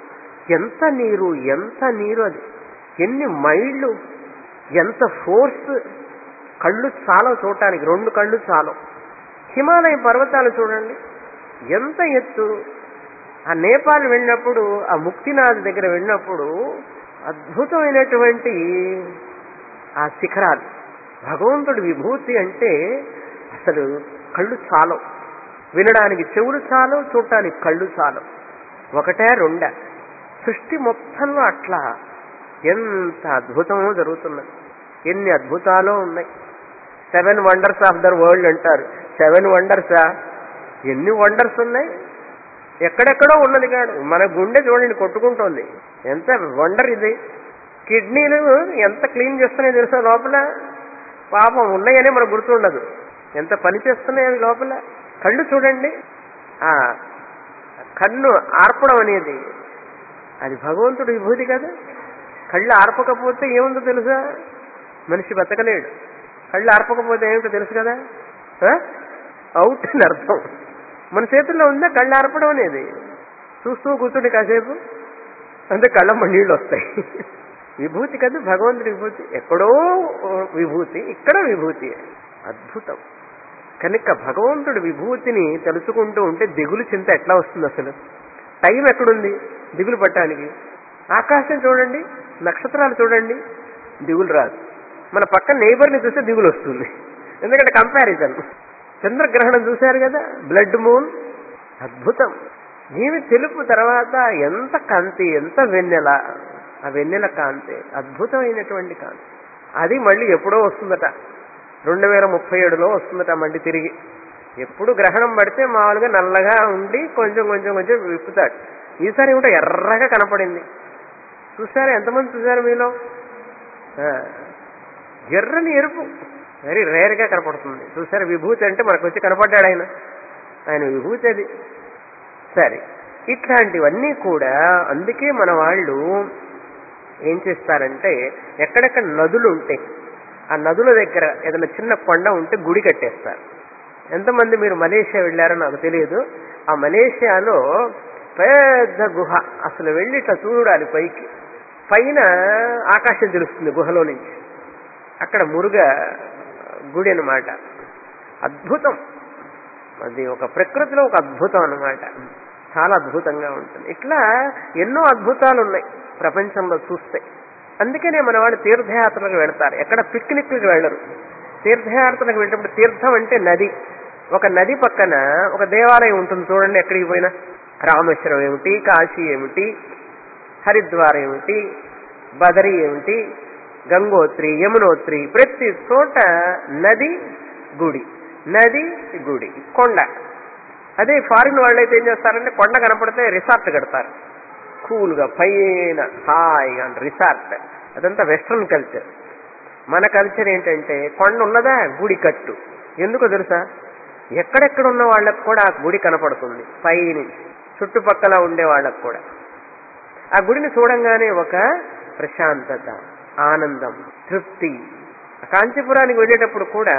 ఎంత నీరు ఎంత నీరు అది ఎన్ని మైళ్ళు ఎంత ఫోర్స్ కళ్ళు చాలవు చూడటానికి రెండు కళ్ళు చాలవు హిమాలయ పర్వతాలు చూడండి ఎంత ఎత్తు ఆ నేపాల్ వెళ్ళినప్పుడు ఆ ముక్తినాథ్ దగ్గర వెళ్ళినప్పుడు అద్భుతమైనటువంటి ఆ శిఖరాలు భగవంతుడి విభూతి అంటే అసలు కళ్ళు చాలవు వినడానికి చెవులు చాలు చూడటానికి కళ్ళు చాలు ఒకటే రెండ సృష్టి మొత్తంలో అట్లా ఎంత అద్భుతమో జరుగుతున్నది ఎన్ని అద్భుతాలు ఉన్నాయి seven wonders of the world అంటారు సెవెన్ వండర్సా ఎన్ని వండర్స్ ఉన్నాయి ఎక్కడెక్కడో ఉన్నది కాదు మన గుండె చూడండి కొట్టుకుంటోంది ఎంత వండర్ ఇది కిడ్నీలు ఎంత క్లీన్ చేస్తున్నాయో తెలుసా లోపల పాపం ఉన్నాయనే మనకు గుర్తుండదు ఎంత పని చేస్తున్నాయి అవి లోపల కళ్ళు చూడండి ఆ కన్ను ఆర్పడం అనేది అది భగవంతుడు విభూతి కదా కళ్ళు ఆర్పకపోతే ఏముందో తెలుసా మనిషి బతకలేడు కళ్ళు ఆర్పకపోతే ఏమిటో తెలుసు కదా ఆ? అవుట్ అని అర్థం మన చేతుల్లో ఉందా కళ్ళు ఆర్పడం అనేది చూస్తూ కూర్చుండి కాసేపు అంటే కళ్ళమ్మ నీళ్ళు వస్తాయి విభూతి కదా భగవంతుడి విభూతి ఎక్కడో విభూతి ఇక్కడ విభూతి అద్భుతం కనుక భగవంతుడి విభూతిని తెలుసుకుంటూ ఉంటే దిగులు చింత ఎట్లా వస్తుంది అసలు టైం ఎక్కడుంది దిగులు పట్టడానికి ఆకాశం చూడండి నక్షత్రాలు చూడండి దిగులు రాదు మన పక్కన నైబర్ని చూస్తే దిగులు వస్తుంది ఎందుకంటే కంపారిజన్ చంద్రగ్రహణం చూశారు కదా బ్లడ్ మూన్ అద్భుతం ఏమి తెలుపు తర్వాత ఎంత కాంతి ఎంత వెన్నెల ఆ వెన్నెల కాంతి అద్భుతమైనటువంటి కాంతి అది మళ్ళీ ఎప్పుడో వస్తుందట రెండు వేల ముప్పై ఏడులో వస్తుందట మళ్ళీ తిరిగి ఎప్పుడు గ్రహణం పడితే మామూలుగా నల్లగా ఉండి కొంచెం కొంచెం కొంచెం విప్పుతాడు ఈసారి ఏమిటో ఎర్రగా కనపడింది చూసారా ఎంతమంది చూసారు మీలో ఆ, ఎర్రని ఎరుపు వెరీ రేర్గా కనపడుతుంది చూసారా విభూతి అంటే మనకు వచ్చి కనపడ్డాడు ఆయన ఆయన విభూతి అది సరే ఇట్లాంటివన్నీ కూడా అందుకే మన వాళ్ళు ఏం చేస్తారంటే ఎక్కడెక్కడ నదులు ఉంటాయి ఆ నదుల దగ్గర ఏదైనా చిన్న కొండ ఉంటే గుడి కట్టేస్తారు ఎంతమంది మీరు మలేషియా వెళ్ళారో నాకు తెలియదు ఆ మలేషియాలో పెద్ద గుహ అసలు వెళ్ళి ఇట్లా చూడాలి పైకి పైన ఆకాశం తెలుస్తుంది గుహలో నుంచి అక్కడ మురుగ గుడి అన్నమాట అద్భుతం అది ఒక ప్రకృతిలో ఒక అద్భుతం అన్నమాట చాలా అద్భుతంగా ఉంటుంది ఇట్లా ఎన్నో అద్భుతాలు ఉన్నాయి ప్రపంచంలో చూస్తే అందుకనే మన వాళ్ళు తీర్థయాత్రలకు వెళ్తారు ఎక్కడ పిక్నిక్లకు వెళ్ళరు తీర్థయాత్రలకు వెళ్ళినప్పుడు తీర్థం అంటే నది ఒక నది పక్కన ఒక దేవాలయం ఉంటుంది చూడండి ఎక్కడికి పోయినా రామేశ్వరం ఏమిటి కాశీ ఏమిటి హరిద్వార్ ఏమిటి బదరి ఏమిటి గంగోత్రి యమునోత్రి ప్రతి చోట నది గుడి నది గుడి కొండ అదే ఫారిన్ వాళ్ళు అయితే ఏం చేస్తారంటే కొండ కనపడితే రిసార్ట్ కడతారు కూల్గా పైన హాయిగా రిసార్ట్ అదంతా వెస్ట్రన్ కల్చర్ మన కల్చర్ ఏంటంటే కొండ ఉన్నదా గుడి కట్టు ఎందుకో తెలుసా ఎక్కడెక్కడ ఉన్న వాళ్ళకు కూడా ఆ గుడి కనపడుతుంది పైనుంచి చుట్టుపక్కల ఉండే వాళ్ళకు కూడా ఆ గుడిని చూడంగానే ఒక ప్రశాంతత ఆనందం తృప్తి కాంచీపురానికి వెళ్ళేటప్పుడు కూడా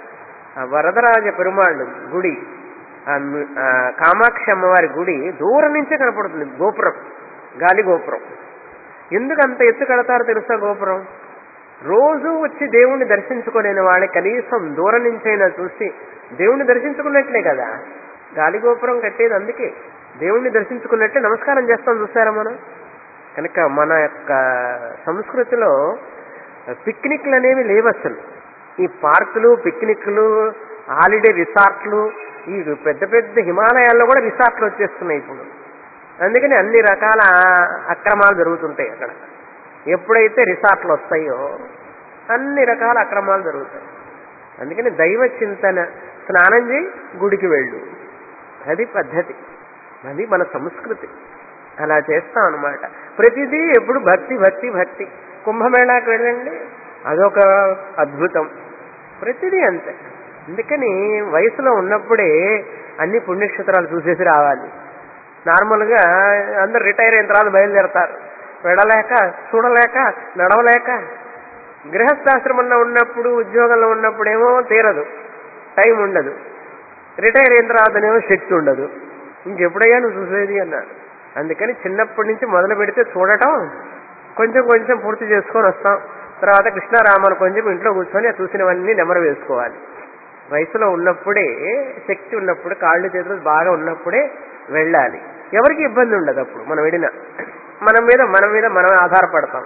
ఆ వరదరాజ పెరుమాళ్ళు గుడి ఆ ను- ఆ కామాక్షి అమ్మవారి గుడి దూరం నుంచే కనపడుతుంది గోపురం గాలి గోపురం ఎందుకు అంత ఎత్తు కడతారో తెలుసా గోపురం రోజు వచ్చి దేవుణ్ణి దర్శించుకోలేని వాళ్ళకి కనీసం దూరం నుంచైనా చూసి దేవుణ్ణి దర్శించుకున్నట్లే కదా గాలి గోపురం కట్టేది అందుకే దేవుణ్ణి దర్శించుకున్నట్లే నమస్కారం చేస్తాం చూసారా మనం కనుక మన యొక్క సంస్కృతిలో పిక్నిక్లు అనేవి లేవు అసలు ఈ పార్కులు పిక్నిక్లు హాలిడే రిసార్ట్లు ఈ పెద్ద పెద్ద హిమాలయాల్లో కూడా రిసార్ట్లు వచ్చేస్తున్నాయి ఇప్పుడు అందుకని అన్ని రకాల అక్రమాలు జరుగుతుంటాయి అక్కడ ఎప్పుడైతే రిసార్ట్లు వస్తాయో అన్ని రకాల అక్రమాలు జరుగుతాయి అందుకని దైవ చింతన స్నానం చేయి గుడికి వెళ్ళు అది పద్ధతి అది మన సంస్కృతి అలా చేస్తాం అనమాట ప్రతిదీ ఎప్పుడు భక్తి భక్తి భక్తి కుంభమేళాకి వెళ్ళండి అదొక అద్భుతం ప్రతిదీ అంతే అందుకని వయసులో ఉన్నప్పుడే అన్ని పుణ్యక్షేత్రాలు చూసేసి రావాలి నార్మల్గా అందరు రిటైర్ అయిన తర్వాత బయలుదేరతారు వెళ్ళలేక చూడలేక నడవలేక గృహస్థాశ్రమంలో ఉన్నప్పుడు ఉద్యోగంలో ఉన్నప్పుడేమో తీరదు టైం ఉండదు రిటైర్ అయిన తర్వాతనేమో శక్తి ఉండదు ఇంకెప్పుడయ్యా నువ్వు చూసేది అన్నాడు అందుకని చిన్నప్పటి నుంచి మొదలు పెడితే చూడటం కొంచెం కొంచెం పూర్తి చేసుకొని వస్తాం తర్వాత కృష్ణారామను కొంచెం ఇంట్లో కూర్చొని ఆ చూసినవన్నీ నెమరు వేసుకోవాలి వయసులో ఉన్నప్పుడే శక్తి ఉన్నప్పుడు కాళ్ళు చేతులు బాగా ఉన్నప్పుడే వెళ్ళాలి ఎవరికి ఇబ్బంది ఉండదు అప్పుడు మనం వెళ్ళిన మన మీద మన మీద మనం ఆధారపడతాం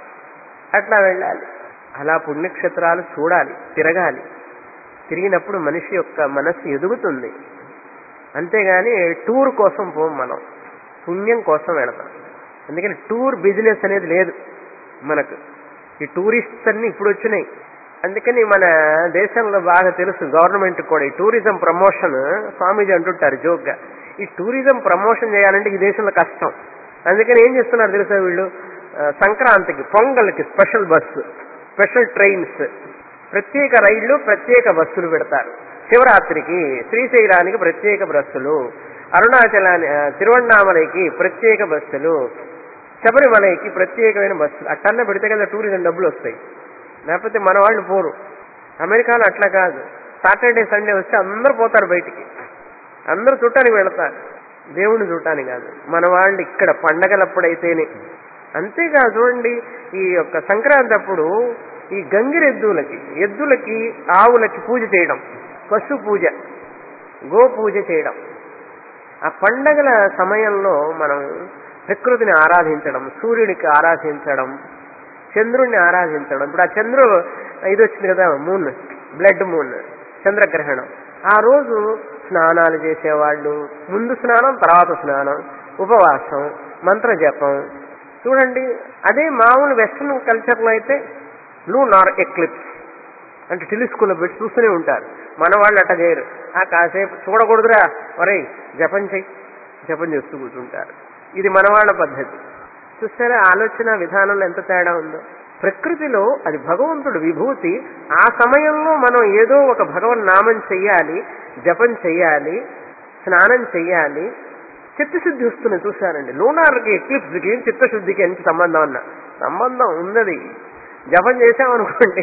అట్లా వెళ్ళాలి అలా పుణ్యక్షేత్రాలు చూడాలి తిరగాలి తిరిగినప్పుడు మనిషి యొక్క మనస్సు ఎదుగుతుంది అంతేగాని టూర్ కోసం పోం మనం పుణ్యం కోసం వెళతాం అందుకని టూర్ బిజినెస్ అనేది లేదు మనకు ఈ టూరిస్ట్ అన్ని ఇప్పుడు వచ్చినాయి అందుకని మన దేశంలో బాగా తెలుసు గవర్నమెంట్ కూడా ఈ టూరిజం ప్రమోషన్ స్వామీజీ అంటుంటారు జోక్గా ఈ టూరిజం ప్రమోషన్ చేయాలంటే ఈ దేశంలో కష్టం అందుకని ఏం చేస్తున్నారు తెలుసా వీళ్ళు ఆ, సంక్రాంతికి పొంగల్కి స్పెషల్ బస్సు స్పెషల్ ట్రైన్స్ ప్రత్యేక రైళ్లు ప్రత్యేక బస్సులు పెడతారు శివరాత్రికి శ్రీశైలానికి ప్రత్యేక బస్సులు అరుణాచలాని ఆ, తిరువണ്ണామలైకి ప్రత్యేక బస్సులు శబరిమలైకి ప్రత్యేకమైన బస్సులు అట్టన్న పెడితే కదా టూరిజం డబ్బులు వస్తాయి లేకపోతే మన వాళ్ళు పోరు అమెరికాలో అట్లా కాదు సాటర్డే సండే వస్తే అందరూ పోతారు బయటికి అందరూ చూడటానికి వెళతారు దేవుణ్ణి చూడటానికి కాదు మన వాళ్ళు ఇక్కడ పండగలప్పుడైతేనే అంతేకాదు చూడండి ఈ యొక్క సంక్రాంతి అప్పుడు ఈ గంగిరెద్దులకి ఎద్దులకి ఆవులకి పూజ చేయడం పశు పూజ గో పూజ చేయడం ఆ పండగల సమయంలో మనం ప్రకృతిని ఆరాధించడం సూర్యుడికి ఆరాధించడం చంద్రుణ్ణి ఆరాధించడం ఇప్పుడు ఆ చంద్రుడు ఇది వచ్చింది కదా మూన్ బ్లడ్ మూన్ చంద్రగ్రహణం ఆ రోజు స్నానాలు చేసేవాళ్ళు ముందు స్నానం తర్వాత స్నానం ఉపవాసం మంత్ర జపం చూడండి అదే మామూలు వెస్ట్రన్ కల్చర్లో అయితే లూనార్ ఎక్లిప్స్ అంటే టెలిస్కోలో పెట్టి చూస్తూనే ఉంటారు మన వాళ్ళు అట్ట చేయరు ఆ కాసేపు చూడకూడదురా ఒరే జపం చెయ్యి జపం చేస్తూ కూర్చుంటారు ఇది మన వాళ్ళ పద్ధతి చూస్తారా ఆలోచన విధానంలో ఎంత తేడా ఉందో ప్రకృతిలో అది భగవంతుడు విభూతి ఆ సమయంలో మనం ఏదో ఒక భగవన్ నామం చెయ్యాలి జపం చెయ్యాలి స్నానం చెయ్యాలి చిత్తశుద్ధి వస్తుంది చూశారండి లూనార్కి ఎక్లిప్స్కి చిత్తశుద్ధికి ఎంత సంబంధం అన్న సంబంధం ఉన్నది జపం చేశామనుకోండి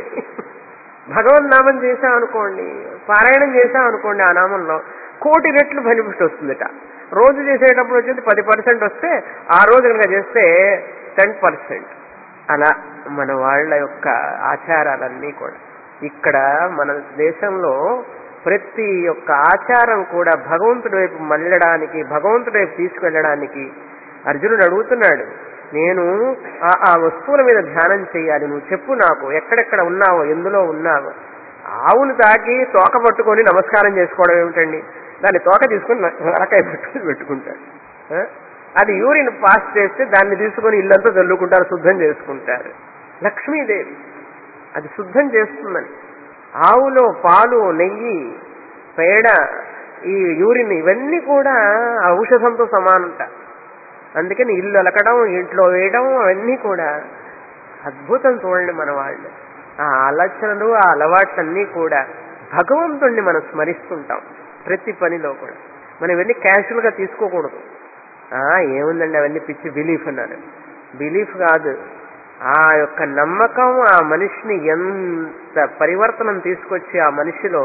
భగవన్ నామం చేశామనుకోండి పారాయణం చేశామనుకోండి ఆ నామంలో కోటి రెట్లు బెనిఫిట్ వస్తుందిట రోజు చేసేటప్పుడు వచ్చేది పది పర్సెంట్ వస్తే ఆ రోజు కనుక చేస్తే టెన్ పర్సెంట్ అలా మన వాళ్ళ యొక్క ఆచారాలన్నీ కూడా ఇక్కడ మన దేశంలో ప్రతి ఒక్క ఆచారం కూడా భగవంతుడి వైపు మళ్ళడానికి భగవంతుడి వైపు తీసుకెళ్ళడానికి అర్జునుడు అడుగుతున్నాడు నేను ఆ ఆ వస్తువుల మీద ధ్యానం చేయాలి నువ్వు చెప్పు నాకు ఎక్కడెక్కడ ఉన్నావో ఎందులో ఉన్నావో ఆవును తాకి తోక పట్టుకొని నమస్కారం చేసుకోవడం ఏమిటండి దాన్ని తోక తీసుకొని నరకాయ పట్టుకొని పెట్టుకుంటాడు ఆ? అది యూరిన్ పాస్ చేస్తే దాన్ని తీసుకొని ఇల్లంతా చల్లుకుంటారు శుద్ధం చేసుకుంటారు లక్ష్మీదేవి అది శుద్ధం చేస్తుందని ఆవులో పాలు నెయ్యి పేడ ఈ యూరిన్ ఇవన్నీ కూడా ఔషధంతో సమానంట అందుకని ఇల్లు అలకడం ఇంట్లో వేయడం అవన్నీ కూడా అద్భుతం చూడండి మన వాళ్ళు ఆ ఆలోచనలు ఆ అలవాట్లన్నీ కూడా భగవంతుణ్ణి మనం స్మరిస్తుంటాం ప్రతి పనిలో కూడా మనం ఇవన్నీ క్యాషువల్గా తీసుకోకూడదు ఆ ఏముందండి అవన్నీ పిచ్చి బిలీఫ్ అన్నారు బిలీఫ్ కాదు ఆ యొక్క నమ్మకం ఆ మనిషిని ఎంత పరివర్తనం తీసుకొచ్చి ఆ మనిషిలో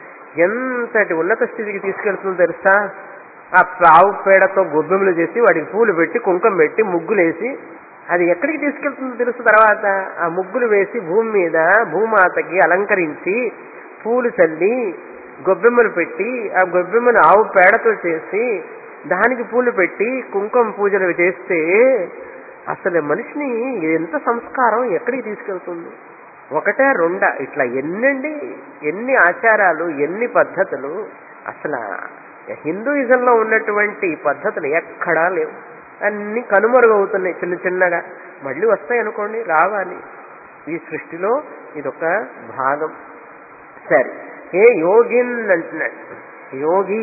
ఎంతటి ఉన్నత స్థితికి తీసుకెళ్తుందో తెలుసా ఆ ఆవు పేడతో గొబ్బెములు చేసి వాడికి పూలు పెట్టి కుంకం పెట్టి ముగ్గులేసి అది ఎక్కడికి తీసుకెళ్తుందో తెలుసు తర్వాత ఆ ముగ్గులు వేసి భూమి మీద భూమాతకి అలంకరించి పూలు చల్లి గొబ్బెమ్మలు పెట్టి ఆ గొబ్బెమ్మను ఆవు పేడతో చేసి దానికి పూలు పెట్టి కుంకుమ పూజలు చేస్తే అసలు మనిషిని ఎంత సంస్కారం ఎక్కడికి తీసుకెళ్తుంది ఒకటే రెండా ఇట్లా ఎన్నండి ఎన్ని ఆచారాలు ఎన్ని పద్ధతులు అసలు హిందూయిజంలో ఉన్నటువంటి పద్ధతులు ఎక్కడా లేవు అన్ని కనుమరుగవుతున్నాయి చిన్న చిన్నగా మళ్ళీ వస్తాయి అనుకోండి రావాలి ఈ సృష్టిలో ఇదొక భాగం సరే ఏ యోగిన్ అంటున్నాడు యోగి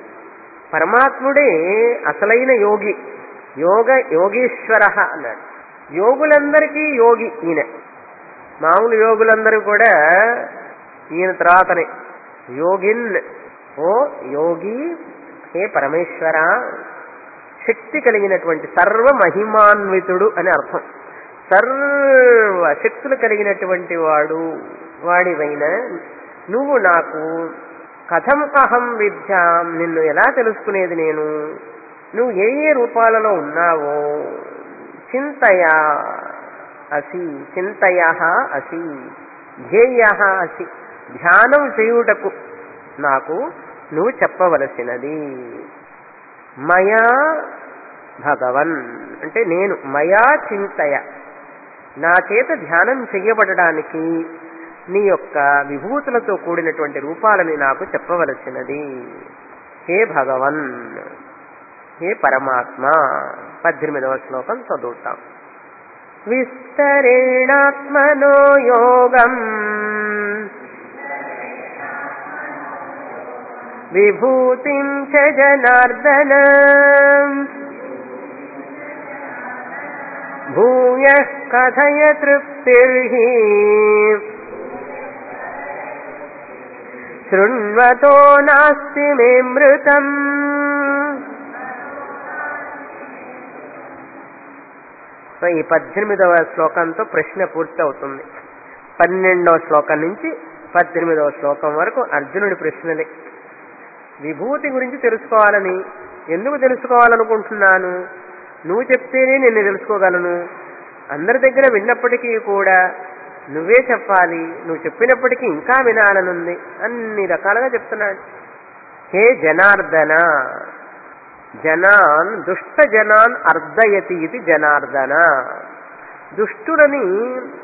పరమాత్ముడే అసలైన యోగి యోగ యోగీశ్వర అన్నాడు యోగులందరికీ యోగి ఈయన మామూలు యోగులందరూ కూడా ఈయన తర్వాతనే యోగిన్ ఓ యోగి హే పరమేశ్వర శక్తి కలిగినటువంటి సర్వ మహిమాన్వితుడు అని అర్థం సర్వ శక్తులు కలిగినటువంటి వాడు వాడివైన నువ్వు నాకు కథం అహం విద్యాం నిన్ను ఎలా తెలుసుకునేది నేను నువ్వు ఏ ఏ రూపాలలో ఉన్నావో చింతయా అసి చింతయ అసి ధ్యేయ అసి ధ్యానం చేయుటకు నాకు నువ్వు చెప్పవలసినది మయా భగవన్ అంటే నేను మయా చింతయ నా చేత ధ్యానం చెయ్యబడడానికి నీ యొక్క విభూతులతో కూడినటువంటి రూపాలని నాకు చెప్పవలసినది హే భగవన్ హే పరమాత్మ పద్దెనిమిదవ శ్లోకం చదువుతాం విస్తరేణాత్మనో యోగం విభూతిం చ జనార్దన భూయ కథయ తృప్తిర్హి శృణ్వతో నాస్తి మే మృతం సో ఈ పద్దెనిమిదవ శ్లోకంతో ప్రశ్న పూర్తి అవుతుంది పన్నెండవ శ్లోకం నుంచి పద్దెనిమిదవ శ్లోకం వరకు అర్జునుడి ప్రశ్నలే విభూతి గురించి తెలుసుకోవాలని ఎందుకు తెలుసుకోవాలనుకుంటున్నాను నువ్వు చెప్తేనే నేను తెలుసుకోగలను అందరి దగ్గర విన్నప్పటికీ కూడా నువ్వే చెప్పాలి నువ్వు చెప్పినప్పటికీ ఇంకా వినాలనుంది అన్ని రకాలుగా చెప్తున్నాడు హే జనార్దన జనాన్ దుష్ట జనాన్ అర్ధయతి ఇది జనార్దన దుష్టులని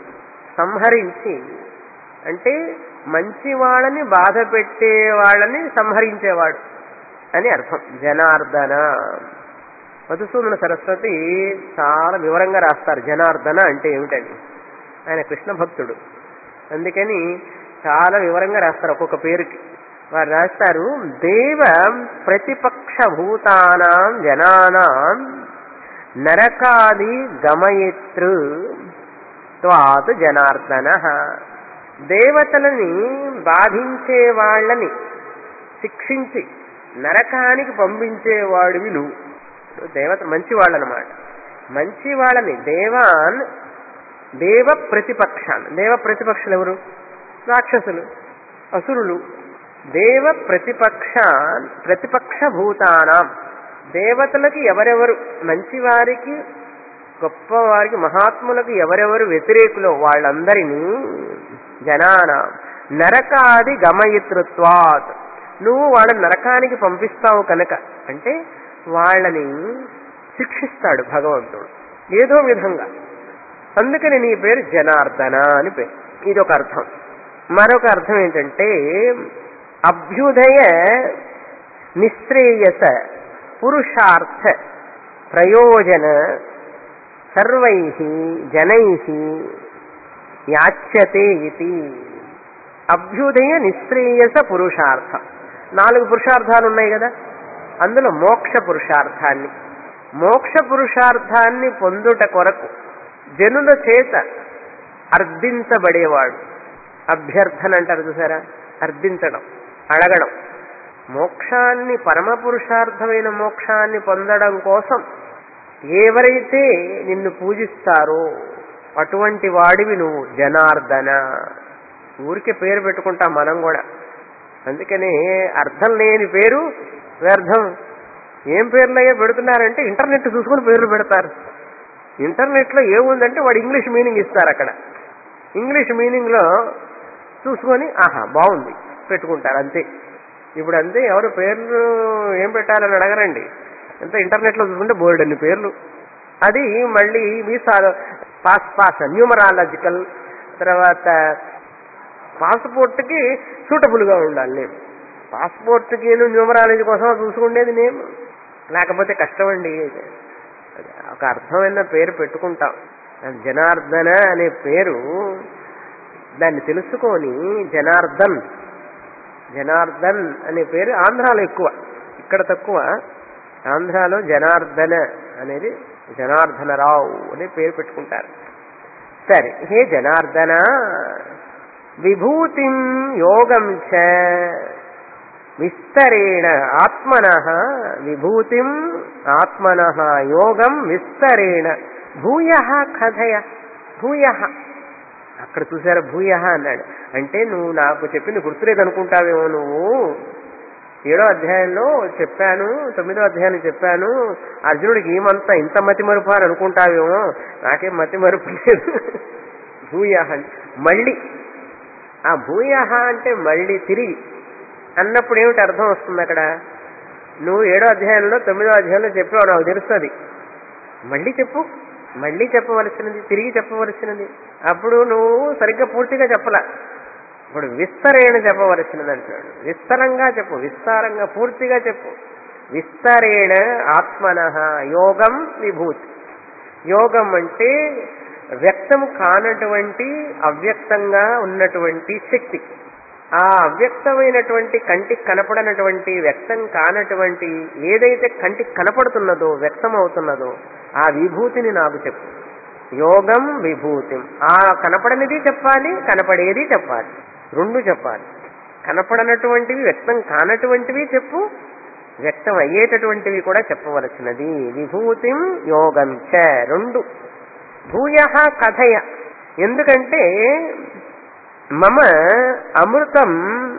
సంహరించి అంటే మంచి వాళ్ళని బాధ పెట్టే వాళ్ళని సంహరించేవాడు అని అర్థం జనార్దన మధుసూదన సరస్వతి చాలా వివరంగా రాస్తారు జనార్దన అంటే ఏమిటని ఆయన కృష్ణ భక్తుడు అందుకని చాలా వివరంగా రాస్తారు ఒక్కొక్క పేరుకి వారు రాస్తారు దేవ ప్రతిపక్ష భూతానాం జనానాం నరకాది గమయతృ త్వాత్ జనార్దన దేవతలని బాధించే వాళ్ళని శిక్షించి నరకానికి పంపించేవాడివి నువ్వు దేవత మంచి వాళ్ళనమాట మంచి వాళ్ళని దేవాన్ దేవ ప్రతిపక్షాలు దేవ ప్రతిపక్షులు ఎవరు రాక్షసులు అసురులు దేవ ప్రతిపక్ష ప్రతిపక్ష భూతానాం దేవతలకి ఎవరెవరు మంచివారికి గొప్పవారికి మహాత్ములకు ఎవరెవరు వ్యతిరేకులో వాళ్ళందరినీ జనాన నరకాది గమయితృత్వాత్ నువ్వు వాళ్ళని నరకానికి పంపిస్తావు కనుక అంటే వాళ్ళని శిక్షిస్తాడు భగవంతుడు ఏదో విధంగా అందుకని నీ పేరు జనార్దన అని పేరు ఇదొక అర్థం మరొక అర్థం ఏంటంటే అభ్యుదయ నిశ్రేయస పురుషార్థ ప్రయోజన సర్వై జనై యాచ్యతే ఇది అభ్యుదయ నిశ్రేయస పురుషార్థం నాలుగు పురుషార్థాలు ఉన్నాయి కదా అందులో మోక్ష పురుషార్థాన్ని మోక్ష పురుషార్థాన్ని పొందుట కొరకు జనుల చేత అర్థించబడేవాడు అభ్యర్థన అంటారు చూసారా అర్థించడం అడగడం మోక్షాన్ని పరమ పురుషార్థమైన మోక్షాన్ని పొందడం కోసం ఎవరైతే నిన్ను పూజిస్తారో అటువంటి వాడివి నువ్వు జనార్దన ఊరికే పేరు పెట్టుకుంటాం మనం కూడా అందుకని అర్థం లేని పేరు వ్యర్థం ఏం పేర్లయ్యో పెడుతున్నారంటే ఇంటర్నెట్ చూసుకుని పేర్లు పెడతారు ఇంటర్నెట్లో ఏముందంటే వాడు ఇంగ్లీష్ మీనింగ్ ఇస్తారు అక్కడ ఇంగ్లీష్ మీనింగ్లో చూసుకొని ఆహా బాగుంది పెట్టుకుంటారు అంతే ఇప్పుడు అంతే ఎవరు పేర్లు ఏం పెట్టాలని అడగరండి అంతా ఇంటర్నెట్లో చూసుకుంటే బోర్డు అన్ని పేర్లు అది మళ్ళీ వీసా పాస్ పాస్ న్యూమరాలజికల్ తర్వాత పాస్పోర్ట్కి సూటబుల్గా ఉండాలి నేను పాస్పోర్ట్కి న్యూమరాలజీ కోసం చూసుకుండేది నేను లేకపోతే కష్టమండి ఒక అర్థమైన పేరు పెట్టుకుంటాం జనార్దన అనే పేరు దాన్ని తెలుసుకొని జనార్దన్ జనార్దన్ అనే పేరు ఆంధ్రాలో ఎక్కువ ఇక్కడ తక్కువ ఆంధ్రాలో జనార్దన అనేది జనార్దనరావు అనే పేరు పెట్టుకుంటారు సరే హే జనార్దన విభూతిం యోగం చ విస్తరేణ ఆత్మన విభూతిం ఆత్మన యోగం విస్తరేణ భూయ కథయ భూయ అక్కడ చూసారా భూయ అన్నాడు అంటే నువ్వు నాకు చెప్పింది గుర్తులేదనుకుంటావేమో నువ్వు ఏడో అధ్యాయంలో చెప్పాను తొమ్మిదో అధ్యాయం చెప్పాను అర్జునుడికి ఏమంతా ఇంత మతి మరుపు అని అనుకుంటావేమో నాకేం మతి మరుపు లేదు భూయ మళ్ళీ ఆ భూయ అంటే మళ్ళీ తిరిగి అన్నప్పుడు ఏమిటి అర్థం వస్తుంది అక్కడ నువ్వు ఏడో అధ్యాయంలో తొమ్మిదో అధ్యాయంలో చెప్పావు నాకు తెలుస్తుంది మళ్ళీ చెప్పు మళ్ళీ చెప్పవలసినది తిరిగి చెప్పవలసినది అప్పుడు నువ్వు సరిగ్గా పూర్తిగా చెప్పలా ఇప్పుడు విస్తరేణ చెప్పవలసినది అంటున్నాడు విస్తరంగా చెప్పు విస్తారంగా పూర్తిగా చెప్పు విస్తరేణ ఆత్మన యోగం విభూతి యోగం అంటే వ్యక్తం కానటువంటి అవ్యక్తంగా ఉన్నటువంటి శక్తి ఆ అవ్యక్తమైనటువంటి కంటికి కనపడనటువంటి వ్యక్తం కానటువంటి ఏదైతే కంటికి కనపడుతున్నదో వ్యక్తం అవుతున్నదో ఆ విభూతిని నాకు చెప్పు యోగం విభూతిం ఆ కనపడనిది చెప్పాలి కనపడేది చెప్పాలి రెండు చెప్పాలి కనపడనటువంటివి వ్యక్తం కానటువంటివి చెప్పు వ్యక్తం అయ్యేటటువంటివి కూడా చెప్పవలసినది విభూతిం యోగం చ రెండు భూయ కథయ ఎందుకంటే మమ అమృతం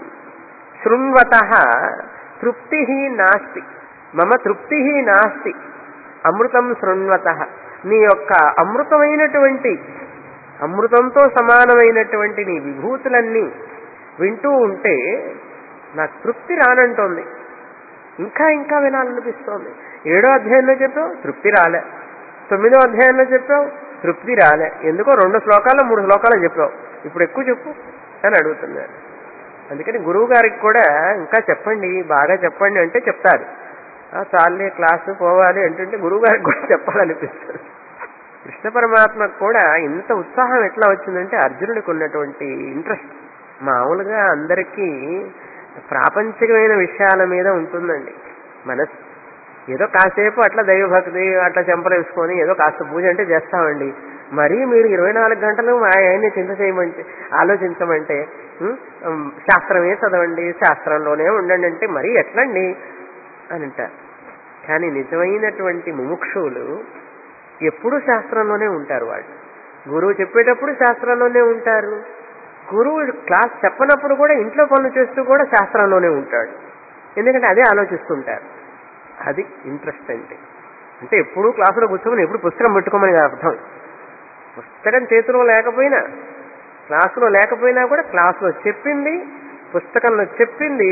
శృణ్వత తృప్తి నాస్తి మమ తృప్తి నాస్తి అమృతం శృణ్వత నీ యొక్క అమృతమైనటువంటి అమృతంతో సమానమైనటువంటి నీ విభూతులన్నీ వింటూ ఉంటే నాకు తృప్తి రానంటోంది ఇంకా ఇంకా వినాలనిపిస్తోంది ఏడో అధ్యాయంలో చెప్పావు తృప్తి రాలే తొమ్మిదో అధ్యాయంలో చెప్పావు తృప్తి రాలే ఎందుకో రెండు శ్లోకాలు మూడు శ్లోకాలు చెప్పావు ఇప్పుడు ఎక్కువ చెప్పు అని అడుగుతున్నారు అందుకని గురువు గారికి కూడా ఇంకా చెప్పండి బాగా చెప్పండి అంటే చెప్తారు "ఆ, చాలే క్లాసు పోవాలి అంటుంటే గురువు గారికి కూడా చెప్పాలనిపిస్తుంది కృష్ణ పరమాత్మకు కూడా ఇంత ఉత్సాహం ఎట్లా వచ్చిందంటే అర్జునుడికి ఉన్నటువంటి ఇంట్రెస్ట్ మామూలుగా అందరికీ ప్రాపంచికమైన విషయాల మీద ఉంటుందండి మనసు ఏదో కాసేపు అట్లా దైవభక్తి అట్లా చెంపలేసుకొని ఏదో కాస్త పూజ అంటే చేస్తామండి మరీ మీరు ఇరవై నాలుగు గంటలు మా ఆయన్ని చింత చేయమంటే ఆలోచించమంటే ఉం, ఉం, శాస్త్రమే చదవండి శాస్త్రంలోనే ఉండండి అంటే మరీ ఎట్లండి అని అంటారు కానీ నిజమైనటువంటి ముముక్షువులు ఎప్పుడూ శాస్త్రంలోనే ఉంటారు వాళ్ళు గురువు చెప్పేటప్పుడు శాస్త్రంలోనే ఉంటారు గురువు క్లాస్ చెప్పనప్పుడు కూడా ఇంట్లో పనులు చేస్తూ కూడా శాస్త్రంలోనే ఉంటాడు ఎందుకంటే అదే ఆలోచిస్తుంటారు అది ఇంట్రెస్ట్ అంటే అంటే ఎప్పుడూ క్లాసులో కూర్చోమని ఎప్పుడు పుస్తకం పెట్టుకోమని కాదు అర్థం పుస్తకం చేతిలో లేకపోయినా క్లాసులో లేకపోయినా కూడా క్లాసులో చెప్పింది పుస్తకంలో చెప్పింది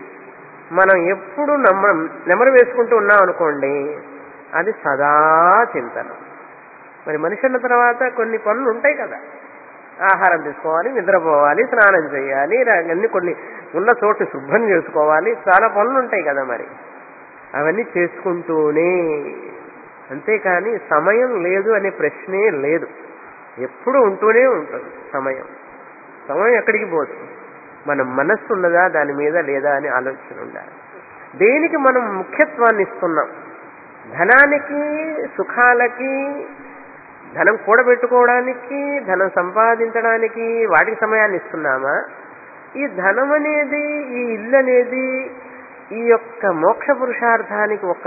మనం ఎప్పుడు నమ్మ నెమరు వేసుకుంటూ ఉన్నాం అనుకోండి అది సదా చింతనం మరి మనిషి అన్న తర్వాత కొన్ని పనులు ఉంటాయి కదా ఆహారం తీసుకోవాలి నిద్రపోవాలి స్నానం చేయాలి రా- అన్ని కొన్ని ఉన్న చోటు శుభ్రం చేసుకోవాలి చాలా పనులు ఉంటాయి కదా మరి అవన్నీ చేసుకుంటూనే అంతేకాని సమయం లేదు అనే ప్రశ్నే లేదు ఎప్పుడు ఉంటూనే ఉంటుంది సమయం సమయం ఎక్కడికి పోదు మన మనస్సు ఉన్నదా దాని మీద లేదా అని ఆలోచన ఉండాలి దేనికి మనం ముఖ్యత్వాన్ని ఇస్తున్నాం ధనానికి సుఖాలకి ధనం కూడబెట్టుకోవడానికి ధనం సంపాదించడానికి వాటికి సమయాన్ని ఇస్తున్నామా ఈ ధనం అనేది ఈ ఇల్లు అనేది ఈ యొక్క మోక్ష పురుషార్థానికి ఒక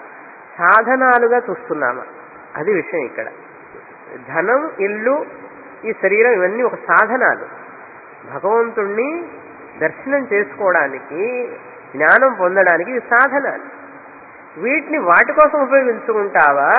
సాధనాలుగా చూస్తున్నామా అది విషయం ఇక్కడ ధనం ఇల్లు ఈ శరీరం ఇవన్నీ ఒక సాధనాలు భగవంతుణ్ణి దర్శనం చేసుకోవడానికి జ్ఞానం పొందడానికి ఇవి సాధనాలు వీటిని వాటి కోసం ఉపయోగించుకుంటావా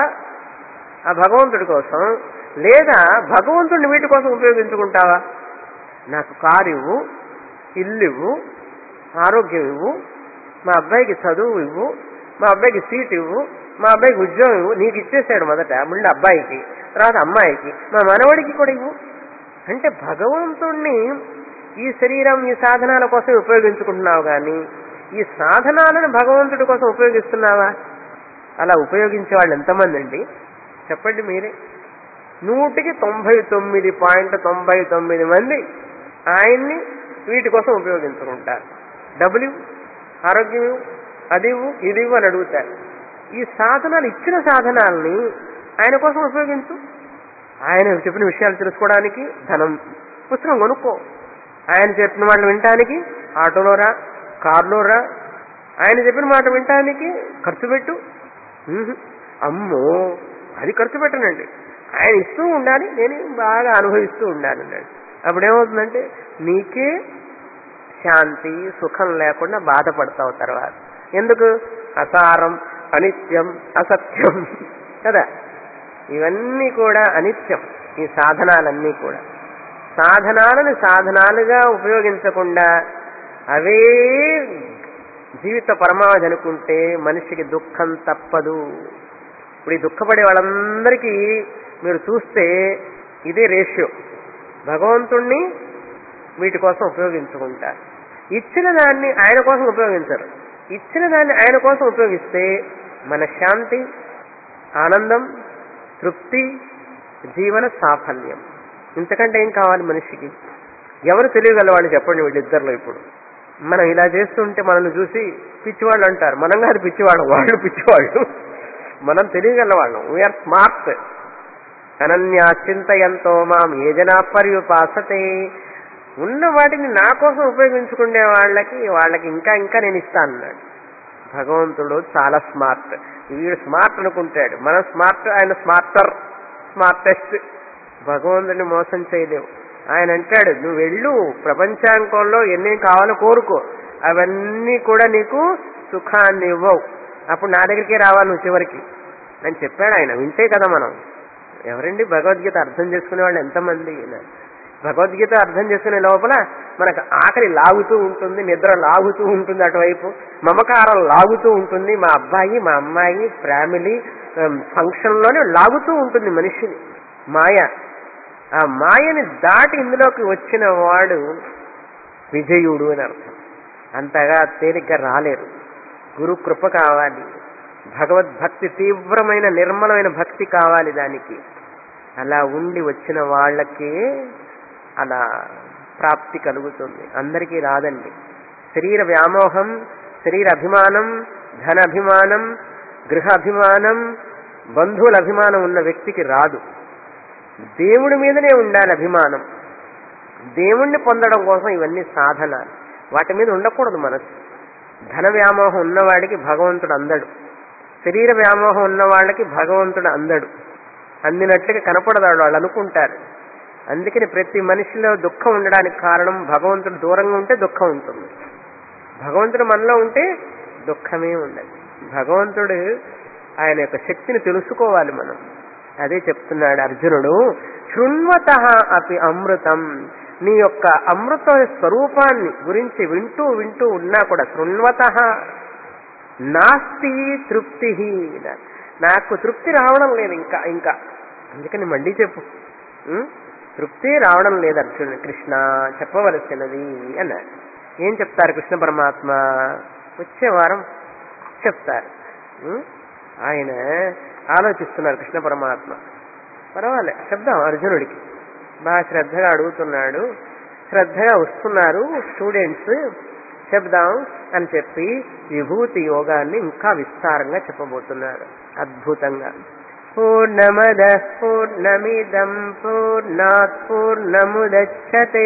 ఆ భగవంతుడి కోసం లేదా భగవంతుడిని వీటి కోసం ఉపయోగించుకుంటావా నాకు కారు ఇవ్వు ఇల్లు ఇవ్వు ఆరోగ్యం ఇవ్వు మా అబ్బాయికి చదువు ఇవ్వు మా అబ్బాయికి సీట్ ఇవ్వు మా అబ్బాయికి ఉద్యోగం ఇవ్వు నీకు ఇచ్చేసాడు మొదట ముందు అబ్బాయికి తర్వాత అమ్మాయికి మా మనవడికి కూడా ఇవ్వు అంటే భగవంతుణ్ణి ఈ శరీరం ఈ సాధనాల కోసం ఉపయోగించుకుంటున్నావు కానీ ఈ సాధనాలను భగవంతుడి కోసం ఉపయోగిస్తున్నావా అలా ఉపయోగించే వాళ్ళు ఎంతమంది అండి చెప్పండి మీరే నూటికి తొంభై తొమ్మిది పాయింట్ తొంభై తొమ్మిది మంది ఆయన్ని వీటి కోసం ఉపయోగించుకుంటారు డబ్బులు ఇవ్వు, ఆరోగ్యం ఇవ్వు, అది ఇవ్వు ఇది ఇవ్వు అని అడుగుతారు ఈ సాధనాలు ఇచ్చిన సాధనాలని ఆయన కోసం ఉపయోగించు ఆయన చెప్పిన విషయాలు తెలుసుకోవడానికి ధనం పుస్తకం కొనుక్కో ఆయన చెప్పిన మాటలు వినటానికి ఆటోలో రా కారులో రా ఆయన చెప్పిన మాట వినటానికి ఖర్చు పెట్టు ఉహు. అమ్మో అది ఖర్చు పెట్టనండి ఆయన ఇస్తూ ఉండాలి నేను బాగా అనుభవిస్తూ ఉండాలి అన్నాడు అప్పుడేమవుతుందంటే నీకే శాంతి సుఖం లేకుండా బాధపడతావు తర్వాత ఎందుకు అసారం అనిత్యం అసత్యం కదా ఇవన్నీ కూడా అనిత్యం ఈ సాధనాలన్నీ కూడా సాధనాలను సాధనాలుగా ఉపయోగించకుండా అవే జీవిత పరమావధి అనుకుంటే మనిషికి దుఃఖం తప్పదు ఇప్పుడు ఈ దుఃఖపడే వాళ్ళందరికీ మీరు చూస్తే ఇదే రేషియో భగవంతుణ్ణి వీటి కోసం ఉపయోగించుకుంటారు ఇచ్చిన దాన్ని ఆయన కోసం ఉపయోగించరు ఇచ్చిన దాన్ని ఆయన కోసం ఉపయోగిస్తే మన శాంతి ఆనందం తృప్తి జీవన సాఫల్యం ఇంతకంటే ఏం కావాలి మనిషికి ఎవరు తెలియగలవాళ్ళు చెప్పండి వీళ్ళిద్దరిలో ఇప్పుడు మనం ఇలా చేస్తుంటే మనల్ని చూసి పిచ్చివాళ్ళు అంటారు మనం కాదు పిచ్చివాళ్ళం వాళ్ళు పిచ్చివాళ్ళు మనం తెలియగలవాళ్ళం వీఆర్ స్మార్ట్ అనన్యా చింతయంతో మాం ఏ జనా పర్యుపాసతే ఉన్న వాటిని నా కోసం ఉపయోగించుకునే వాళ్ళకి వాళ్ళకి ఇంకా ఇంకా నేను ఇస్తాను అన్నాడు భగవంతుడు చాలా స్మార్ట్ వీడు స్మార్ట్ అనుకుంటాడు మనం స్మార్ట్ ఆయన స్మార్టర్ స్మార్టెస్ట్ భగవంతుడిని మోసం చేయలేవు ఆయన అంటాడు నువ్వు వెళ్ళు ప్రపంచాంకంలో ఎన్ని కావాలో కోరుకో అవన్నీ కూడా నీకు సుఖాన్ని ఇవ్వవు అప్పుడు నా దగ్గరికే రావాలి నువ్వు చివరికి అని చెప్పాడు ఆయన వింటే కదా మనం ఎవరండి భగవద్గీత అర్థం చేసుకునే వాళ్ళు ఎంతమంది భగవద్గీత అర్థం చేసుకునే లోపల మనకు ఆకలి లాగుతూ ఉంటుంది నిద్ర లాగుతూ ఉంటుంది అటువైపు మమకారం లాగుతూ ఉంటుంది మా అబ్బాయి మా అమ్మాయి ఫ్యామిలీ ఫంక్షన్లోనే లాగుతూ ఉంటుంది మనిషిని మాయ ఆ మాయని దాటి ఇందులోకి వచ్చిన వాడు విజయుడు అని అర్థం అంతగా తేలిగ్గా రాలేరు గురు కృప కావాలి భగవద్భక్తి తీవ్రమైన నిర్మలమైన భక్తి కావాలి దానికి అలా ఉండి వచ్చిన వాళ్ళకే అలా ప్రాప్తి కలుగుతుంది అందరికీ రాదండి శరీర వ్యామోహం శరీర అభిమానం ధన అభిమానం గృహ అభిమానం బంధువుల అభిమానం ఉన్న వ్యక్తికి రాదు దేవుడి మీదనే ఉండాలి అభిమానం దేవుణ్ణి పొందడం కోసం ఇవన్నీ సాధనాలు వాటి మీద ఉండకూడదు మనసు ధన వ్యామోహం ఉన్నవాడికి భగవంతుడు అందడు శరీర వ్యామోహం ఉన్న వాళ్ళకి భగవంతుడు అందడు అందినట్లుగా కనపడదాడు వాళ్ళు అనుకుంటారు అందుకని ప్రతి మనిషిలో దుఃఖం ఉండడానికి కారణం భగవంతుడు దూరంగా ఉంటే దుఃఖం ఉంటుంది భగవంతుడు మనలో ఉంటే దుఃఖమే ఉండదు భగవంతుడు ఆయన యొక్క శక్తిని తెలుసుకోవాలి మనం అదే చెప్తున్నాడు అర్జునుడు శృణ్వత అపి అమృతం నీ యొక్క అమృత స్వరూపాన్ని గురించి వింటూ వింటూ ఉన్నా కూడా శృణ్వత నాస్తి తృప్తి నాకు తృప్తి రావడం లేదు ఇంకా ఇంకా అందుకని మళ్ళీ చెప్పు ఉం? తృప్తి రావడం లేదు అర్జునుడు కృష్ణ చెప్పవలసినది అన్నాడు ఏం చెప్తారు కృష్ణ పరమాత్మ వచ్చే వారం చెప్తారు ఉం? ఆయన ఆలోచిస్తున్నారు కృష్ణ పరమాత్మ పర్వాలే చెప్దాం అర్జునుడికి బాగా శ్రద్ధగా అడుగుతున్నాడు శ్రద్ధగా వస్తున్నారు స్టూడెంట్స్ చెప్దాం అని చెప్పి విభూతి యోగాన్ని ఇంకా విస్తారంగా చెప్పబోతున్నారు అద్భుతంగా పూర్ణమద పూర్ణమిదం పూర్ణాత్ పూర్ణముదచ్చతే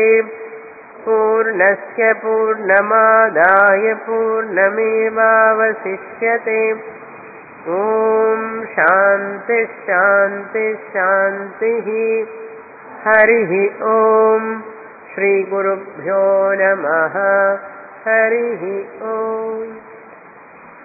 పూర్ణస్య పూర్ణమాదాయ పూర్ణమేవావశిష్యతే ఓం శాంతి శాంతి శాంతి హరి ఓం శ్రీ గురుభ్యో నమ హరి ఓం